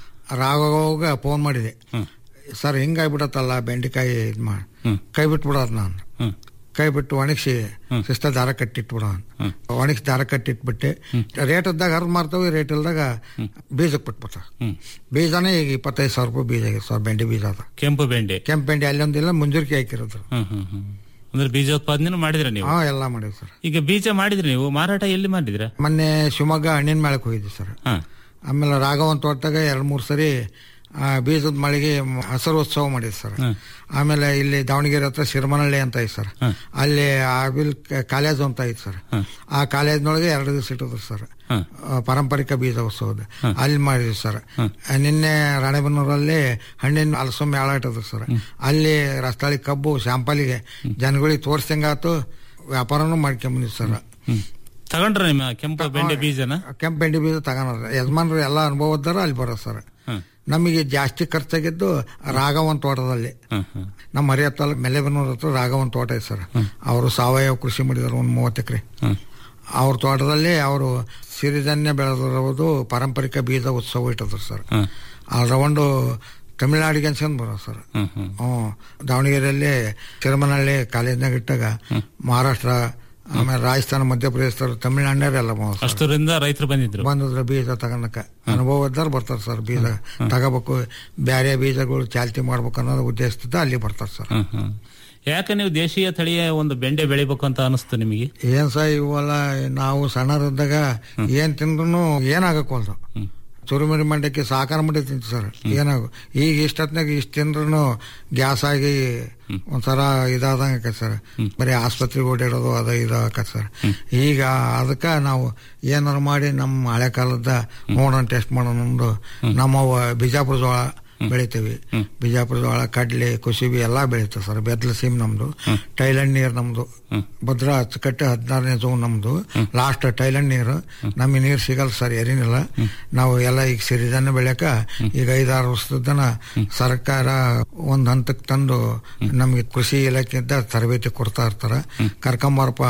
ರಾಘವಗ ಫೋನ್ ಮಾಡಿದೆ ಸರ್ ಹಿಂಗಾಗ್ಬಿಡತ್ತಲ್ಲ ಬೆಂಡೆಕಾಯಿ ಇದ್ ಮಾಡಿ ಕೈ ಬಿಟ್ಟು ಬಿಡೋದ್ ನಾನು ಕೈ ಬಿಟ್ಟು ಒಣಗಿಸಿ ಶಿಸ್ತ ದಾರ ಕಟ್ಟಿಟ್ಬಿಡ ಒಣಗಿಸಿ ದಾರ ಕಟ್ಟಿಟ್ಬಿಟ್ಟೆ ರೇಟ್ ಇದ್ದಾಗ ಹರಿದು ಮಾರ್ತೇವೆ ರೇಟ್ ಇಲ್ದಾಗ ಬೀಜಕ್ಕೆ ಬಿಟ್ಬಿಡ್ತಾವ ಬೀಜನೇ ಈಗ ಇಪ್ಪತ್ತೈದು ಸಾವಿರ ರೂಪಾಯಿ ಬೀಜ ಆಗಿದೆ ಸರ್ ಬೆಂಡೆ ಬೀಜ ಅದ ಕೆಂಪು ಬೆಂಡೆ ಕೆಂಪು ಬೆಂಡೆ ಅಲ್ಲೊಂದಿಲ್ಲ ಮುಂಜೂರಿಕೆ ಹಾಕಿರೋದು ಹ್ಮ್ ಹ್ಮ್ ಹ್ಮ್ ಅಂದ್ರೆ ಬೀಜೋತ್ಪಾದನೆ ಮಾಡಿದ್ರ ನೀವು ಹಾ ಎಲ್ಲ ಮಾಡಿವಿ ಸರ್ ಈಗ ಬೀಜ ಮಾಡಿದ್ರಿ ನೀವು ಮಾರಾಟ ಎಲ್ಲಿ ಮಾಡಿದ್ರ ಮೊನ್ನೆ ಶಿವಮೊಗ್ಗ ಹಣ್ಣಿನ ಮೇಳಕ್ಕೆ ಹೋಗಿದ್ವಿ ಸರ್ ಆಮೇಲೆ ರಾಘವನ್ ತೋಟದಾಗ ಎರಡ್ ಮೂರ್ ಸರಿ ಆ, ಬೀಜದ ಮಳೆಗೆ ಮ- ಹಸರು ಉತ್ಸವ ಮಾಡಿದ್ ಸರ್ ಆಮೇಲೆ ಇಲ್ಲಿ ದಾವಣಗೆರೆ ಹತ್ರ ಶಿರಮನಹಳ್ಳಿ ಅಂತ ಐತೆ ಸರ್ ಅಲ್ಲಿ ಆಬಿಲ್ ಕಾಲೇಜ್ ಅಂತ ಐತೆ ಸರ್ ಆ ಕಾಲೇಜ್ನೊಳಗೆ ಎರಡು ದಿವಸ ಇಟ್ಟಿದ್ರು ಸರ್ ಆ, ಪಾರಂಪರಿಕ ಬೀಜ ಉತ್ಸವದ ಅಲ್ಲಿ ಮಾಡಿದ್ವಿ ಸರ್ ಆ, ನಿನ್ನೆ ರಾಣೆಬೆನ್ನೂರಲ್ಲಿ ಹಣ್ಣಿನ ಹಲಸು ಮೇಳ ಇಟ್ಟಿದ್ರು ಸರ್ ಅಲ್ಲಿ ರಸ್ತಾಳಿ ಕಬ್ಬು ಶಾಂಪಲಿಗೆ ಜನಗಳಿಗೆ ತೋರ್ಸಂಗಾತು ವ್ಯಾಪಾರನೂ ಮಾಡ್ಕೊಂಬಂದಿವಿ ಸರ್ ತಗೊಂಡ್ರ ನಿಮ್ಮ ಕೆಂಪು ಬೆಂಡೆ ಬೀಜನ ಕೆಂಪು ಬೆಂಡಿ ಬೀಜ ತಗೋಣ ಯಜಮಾನ್ರು ಎಲ್ಲ ಅನುಭವ ಇದ್ದಾರ ಅಲ್ಲಿ ಬರೋ ಸರ್ ನಮಗೆ ಜಾಸ್ತಿ ಖರ್ಚಾಗಿದ್ದು ರಾಘವನ್ ತೋಟದಲ್ಲಿ ನಮ್ಮ ಹರಿಯ ತಾಲೂಕು ಮೆಲೆಬೆನ್ನೂರ್ ಹತ್ರ ರಾಘವನ್ ತೋಟ ಇದೆ ಸರ್ ಅವರು ಸಾವಯವ ಕೃಷಿ ಮಾಡಿದಾರೆ ಒಂದು ಮೂವತ್ತು ಎಕರೆ ಅವ್ರ ತೋಟದಲ್ಲಿ ಅವರು ಸಿರಿಧಾನ್ಯ ಬೆಳೆದಿರೋದು ಪಾರಂಪರಿಕ ಬೀಜ ಉತ್ಸವ ಇಟ್ಟಿದ್ರು ಸರ್ ಆ ರೌಂಡು ತಮಿಳ್ನಾಡಿಗೆ ಅನ್ಸ್ಕೊಂಡ್ ಬರೋ ಸರ್ ಹ್ಞೂ ದಾವಣಗೆರೆಯಲ್ಲಿ ತಿರುಮನಹಳ್ಳಿ ಕಾಲೇಜ್ನಾಗ ಇಟ್ಟಾಗ ಮಹಾರಾಷ್ಟ್ರ ಆಮೇಲೆ ರಾಜಸ್ಥಾನ ಮಧ್ಯಪ್ರದೇಶ ತಮಿಳ್ನಾಡಿನವರೆಲ್ಲ ಬಂದ್ರು ಸರ್. ಅಷ್ಟರಿಂದ ರೈತರು ಬಂದಿದ್ರು ಬಂದಿದ್ರೆ ಬೀಜ ತಗೊಳಕ ಅನುಭವ ಇದ್ದಾರ ಬರ್ತಾರೆ ಸರ್ ಬೀಜ ತಗೋಬೇಕು ಬ್ಯಾರೆ ಬೀಜಗಳು ಚಾಲ್ತಿ ಮಾಡ್ಬೇಕು ಅನ್ನೋದು ಉದ್ದೇಶದಿಂದ ಅಲ್ಲಿ ಬರ್ತಾರೆ ಸರ್ ಹ್ಮ್, ಹ್ಮ್. ಯಾಕೆ ನೀವು ದೇಶೀಯ ತಳಿಯ ಒಂದು ಬೆಂಡೆ ಬೆಳಿಬೇಕು ಅಂತ ಅನಿಸ್ತು ನಿಮಗೆ ಏನ್ ಸಹ ಇವೆಲ್ಲ ನಾವು ಸಣ್ಣರಿದ್ದಾಗ ಏನ್ ತಿಂದ್ರು ಏನಾಗಕ್ವಲ್ದು ಚುರುಮುರಿ ಮಂಡಕ್ಕಿ ಸಾಕಾರ ಮಾಡಿ ತಿಂತ ಸರ್ ಏನಾಗ ಈಗ ಇಷ್ಟೊತ್ನಾಗ ಇಷ್ಟ ತಿಂದ್ರು ಗ್ಯಾಸ್ ಆಗಿ ಒಂಥರ ಇದಾದಂಗ ಆಕತ್ ಸರ್ ಬರೀ ಆಸ್ಪತ್ರೆಗೆ ಓಡಾಡೋದು ಅದ ಇದು ಆಕತ್ ಸರ್ ಈಗ ಅದಕ್ಕ ನಾವು ಏನಾರು ಮಾಡಿ ನಮ್ಮ ಹಳೆ ಕಾಲದ ನೋಡೋಣ ಟೆಸ್ಟ್ ಮಾಡೋಣ ಅಂದು ನಮ್ಮ ವ- ಬಿಜಾಪುರ ಜೋಳ ಬೆಳಿತೀವಿ ಬಿಜಾಪುರ ಜೋಳ ಕಡ್ಲೆ ಕುಸುಬಿ ಎಲ್ಲಾ ಬೆಳಿತೀವಿ ಸರ್ ಬೆದ್ಲ ಸೀಮ್ ನಮ್ದು ಟೈಲೆಂಡ್ ನೀರ್ ನಮ್ದು ಭದ್ರಾ ಅಚ್ಚುಕಟ್ಟೆ ಹದಿನಾರನೇ ಝೋನ್ ನಮ್ದು ಲಾಸ್ಟ್ ಟೈಲೆಂಡ್ ನೀರು ನಮಗೆ ನೀರ್ ಸಿಗಲ್ಲ ಸರ್ ಏನಿಲ್ಲ ನಾವು ಎಲ್ಲ ಈಗ ಸಿರಿಧಾನ್ಯ ಬೆಳ್ಯಾಕ ಈಗ ಐದಾರು ವರ್ಷದನ ಸರ್ಕಾರ ಒಂದ್ ಹಂತಕ್ಕೆ ತಂದು ನಮಗೆ ಕೃಷಿ ಇಲಾಖೆಯಿಂದ ತರಬೇತಿ ಕೊಡ್ತಾ ಇರ್ತಾರ ಕರ್ಕೊಂಬಾರಪ್ಪ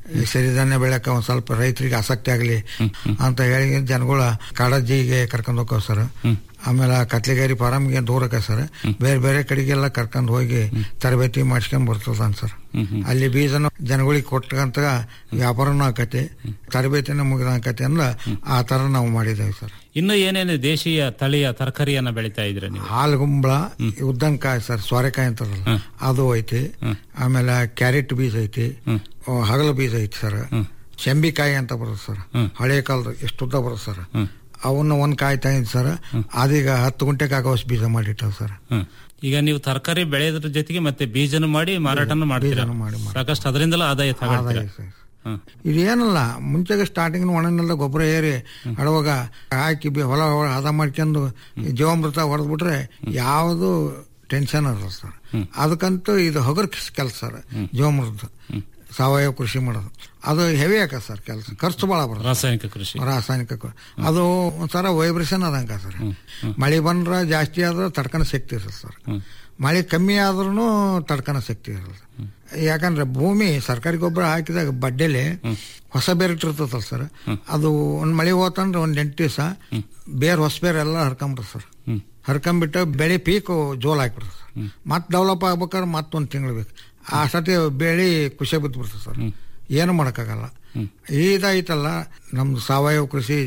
ಈ ಸಿರಿಧಾನ್ಯ ಬೆಳೆಯಕ್ಕೆ ಒಂದ್ ಸ್ವಲ್ಪ ರೈತರಿಗೆ ಆಸಕ್ತಿ ಆಗಲಿ ಅಂತ ಹೇಳಿ ಜನಗಳ ಕಾಡಜ್ಜಿಗೆ ಕರ್ಕೊಂಡು ಹೋಗ್ತಾವ ಸರ್ ಆಮೇಲೆ ಕತ್ಲಿಗೇರಿ ಫಾರಮ್ಗೆ ದೂರಕ್ಕೆ ಸರ್ ಬೇರೆ ಬೇರೆ ಕಡೆಗೆಲ್ಲ ಕರ್ಕೊಂಡು ಹೋಗಿ ತರಬೇತಿ ಮಾಡಿಸ್ಕೊಂಡ್ ಬರ್ತದ ಸರ್ ಅಲ್ಲಿ ಬೀಜನ ಜನಗಳಿಗೆ ಕೊಟ್ಟಂತ ವ್ಯಾಪಾರನೂ ಆಕತಿ ತರಬೇತಿನ ಮುಗಿದ ಆಕತಿ ಅಂದ್ರೆ ಆ ತರ ನಾವು ಮಾಡಿದ್ದೇವೆ ಸರ್ ಇನ್ನು ಏನೇನು ದೇಶೀಯ ತಳಿಯ ತರಕಾರಿಯನ್ನ ಬೆಳಿತಾ ಇದ್ರೆ ನೀವು ಹಾಲುಗುಂಬಳ ಉದ್ದಂಕಾಯಿ ಸರ್ ಸೋರೆಕಾಯಿ ಅಂತಾರಲ್ಲ ಅದು ಐತಿ ಆಮೇಲೆ ಕ್ಯಾರೆಟ್ ಬೀಜ ಐತಿ ಆ, ಹಗಲು ಬೀಜ ಐತಿ ಸರ್ ಶಂಬಿಕಾಯಿ ಅಂತ ಬರುತ್ತೆ ಸರ್ ಹಳೆ ಕಾಲದ ಎಷ್ಟು ಉದ್ದ ಬರುತ್ತೆ ಸರ್ ಅವನ್ನ ಒಂದ್ ಕಾಯಿ ತಂದಿದ್ ಸರ್ ಅದೀಗ ಹತ್ತು ಗುಂಟೆಗೆ ಆಗೋಷ್ಟು ಬೀಜ ಮಾಡಿಟ್ಟಾವ ಸರ್ ಹ್ಮ್. ಈಗ ನೀವು ತರಕಾರಿ ಬೆಳೆಯೋದ್ರ ಜೊತೆಗೆ ಮತ್ತೆ ಬೀಜನು ಮಾಡಿ ಮಾರಾಟನು ಮಾಡ್ತೀರಾ ಸಾಕಷ್ಟು ಅದರಿಂದಲೂ ಆದಾಯ ತಗೊಳ್ತೀರಾ ಆದಾಯ ಸರ್. ಇದೇನಲ್ಲ ಮುಂಚೆಗೆ ಸ್ಟಾರ್ಟಿಂಗ್ ಒಣನೆಲ್ಲ ಗೊಬ್ಬರ ಏರಿ ಅಡವಾಗ ಹಾಕಿ ಬಿ- ಹೊಲ ಹೊಲ ಹದ ಮಾಡ್ಕೊಂಡು ಜೀವಾಮೃತ ಹೊಡೆದ್ಬಿಟ್ರೆ ಯಾವುದು ಟೆನ್ಷನ್ ಇರಲ್ಲ ಸರ್ ಅದಕ್ಕಂತೂ ಇದು ಹಗರ್ ಕೆಲಸ ಸರ್ ಜೀವಾಮೃತ ಸಾವಯವ ಕೃಷಿ ಮಾಡೋದು ಅದು ಹೆವಿ ಆಕ ಸರ್ ಕೆಲಸ ಖರ್ಚು ಭಾಳ ಬರ್ತದೆ ರಾಸಾಯನಿಕ ಕೃಷಿ ರಾಸಾಯನಿಕ ಕೃ- ಅದು ಒಂಥರ ವೈಬ್ರೇಷನ್ ಅದಂಗ ಸರ್ ಮಳೆ ಬಂದ್ರೆ ಜಾಸ್ತಿ ಆದ್ರೆ ತಡ್ಕಣ ಶಕ್ತಿ ಇರಲ್ಲ ಸರ್ ಮಳೆ ಕಮ್ಮಿ ಆದ್ರೂ ತಡ್ಕಣ ಶಕ್ತಿ ಇರಲ್ಲ ಯಾಕಂದ್ರೆ ಭೂಮಿ ಸರ್ಕಾರಿ ಗೊಬ್ಬರ ಹಾಕಿದಾಗ ಬಡ್ಡೆಲಿ ಹೊಸ ಬೇರೆ ಇಟ್ಟಿರ್ತದಲ್ಲ ಸರ್ ಅದು ಒಂದ್ ಮಳೆ ಹೋತಂದ್ರೆ ಒಂದ್ ಎಂಟು ದಿವಸ ಬೇರೆ ಹೊಸ ಬೇರೆ ಎಲ್ಲ ಹರ್ಕೊಂಬಿಡ್ತ ಸರ್ ಹರ್ಕೊಂಬಿಟ್ಟು ಬೆಳೆ ಪೀಕು ಜೋಲ್ ಹಾಕ್ಬಿಡ್ತದೆ ಸರ್ ಮತ್ತೆ ಡೆವಲಪ್ ಆಗ್ಬೇಕಾದ್ರೆ ಮತ್ತೊಂದು ತಿಂಗಳು ಬೇಕು ಆ ಸತಿ ಬೆಳೆ ಖುಷಿ ಬಿದ್ದು ಬಿಡ್ತದೆ ಸರ್ ಏನು ಮಾಡೋಕ್ಕಾಗಲ್ಲ ಇದಾಯ್ತಲ್ಲ ನಮ್ದು ಸಾವಯವ ಕೃಷಿ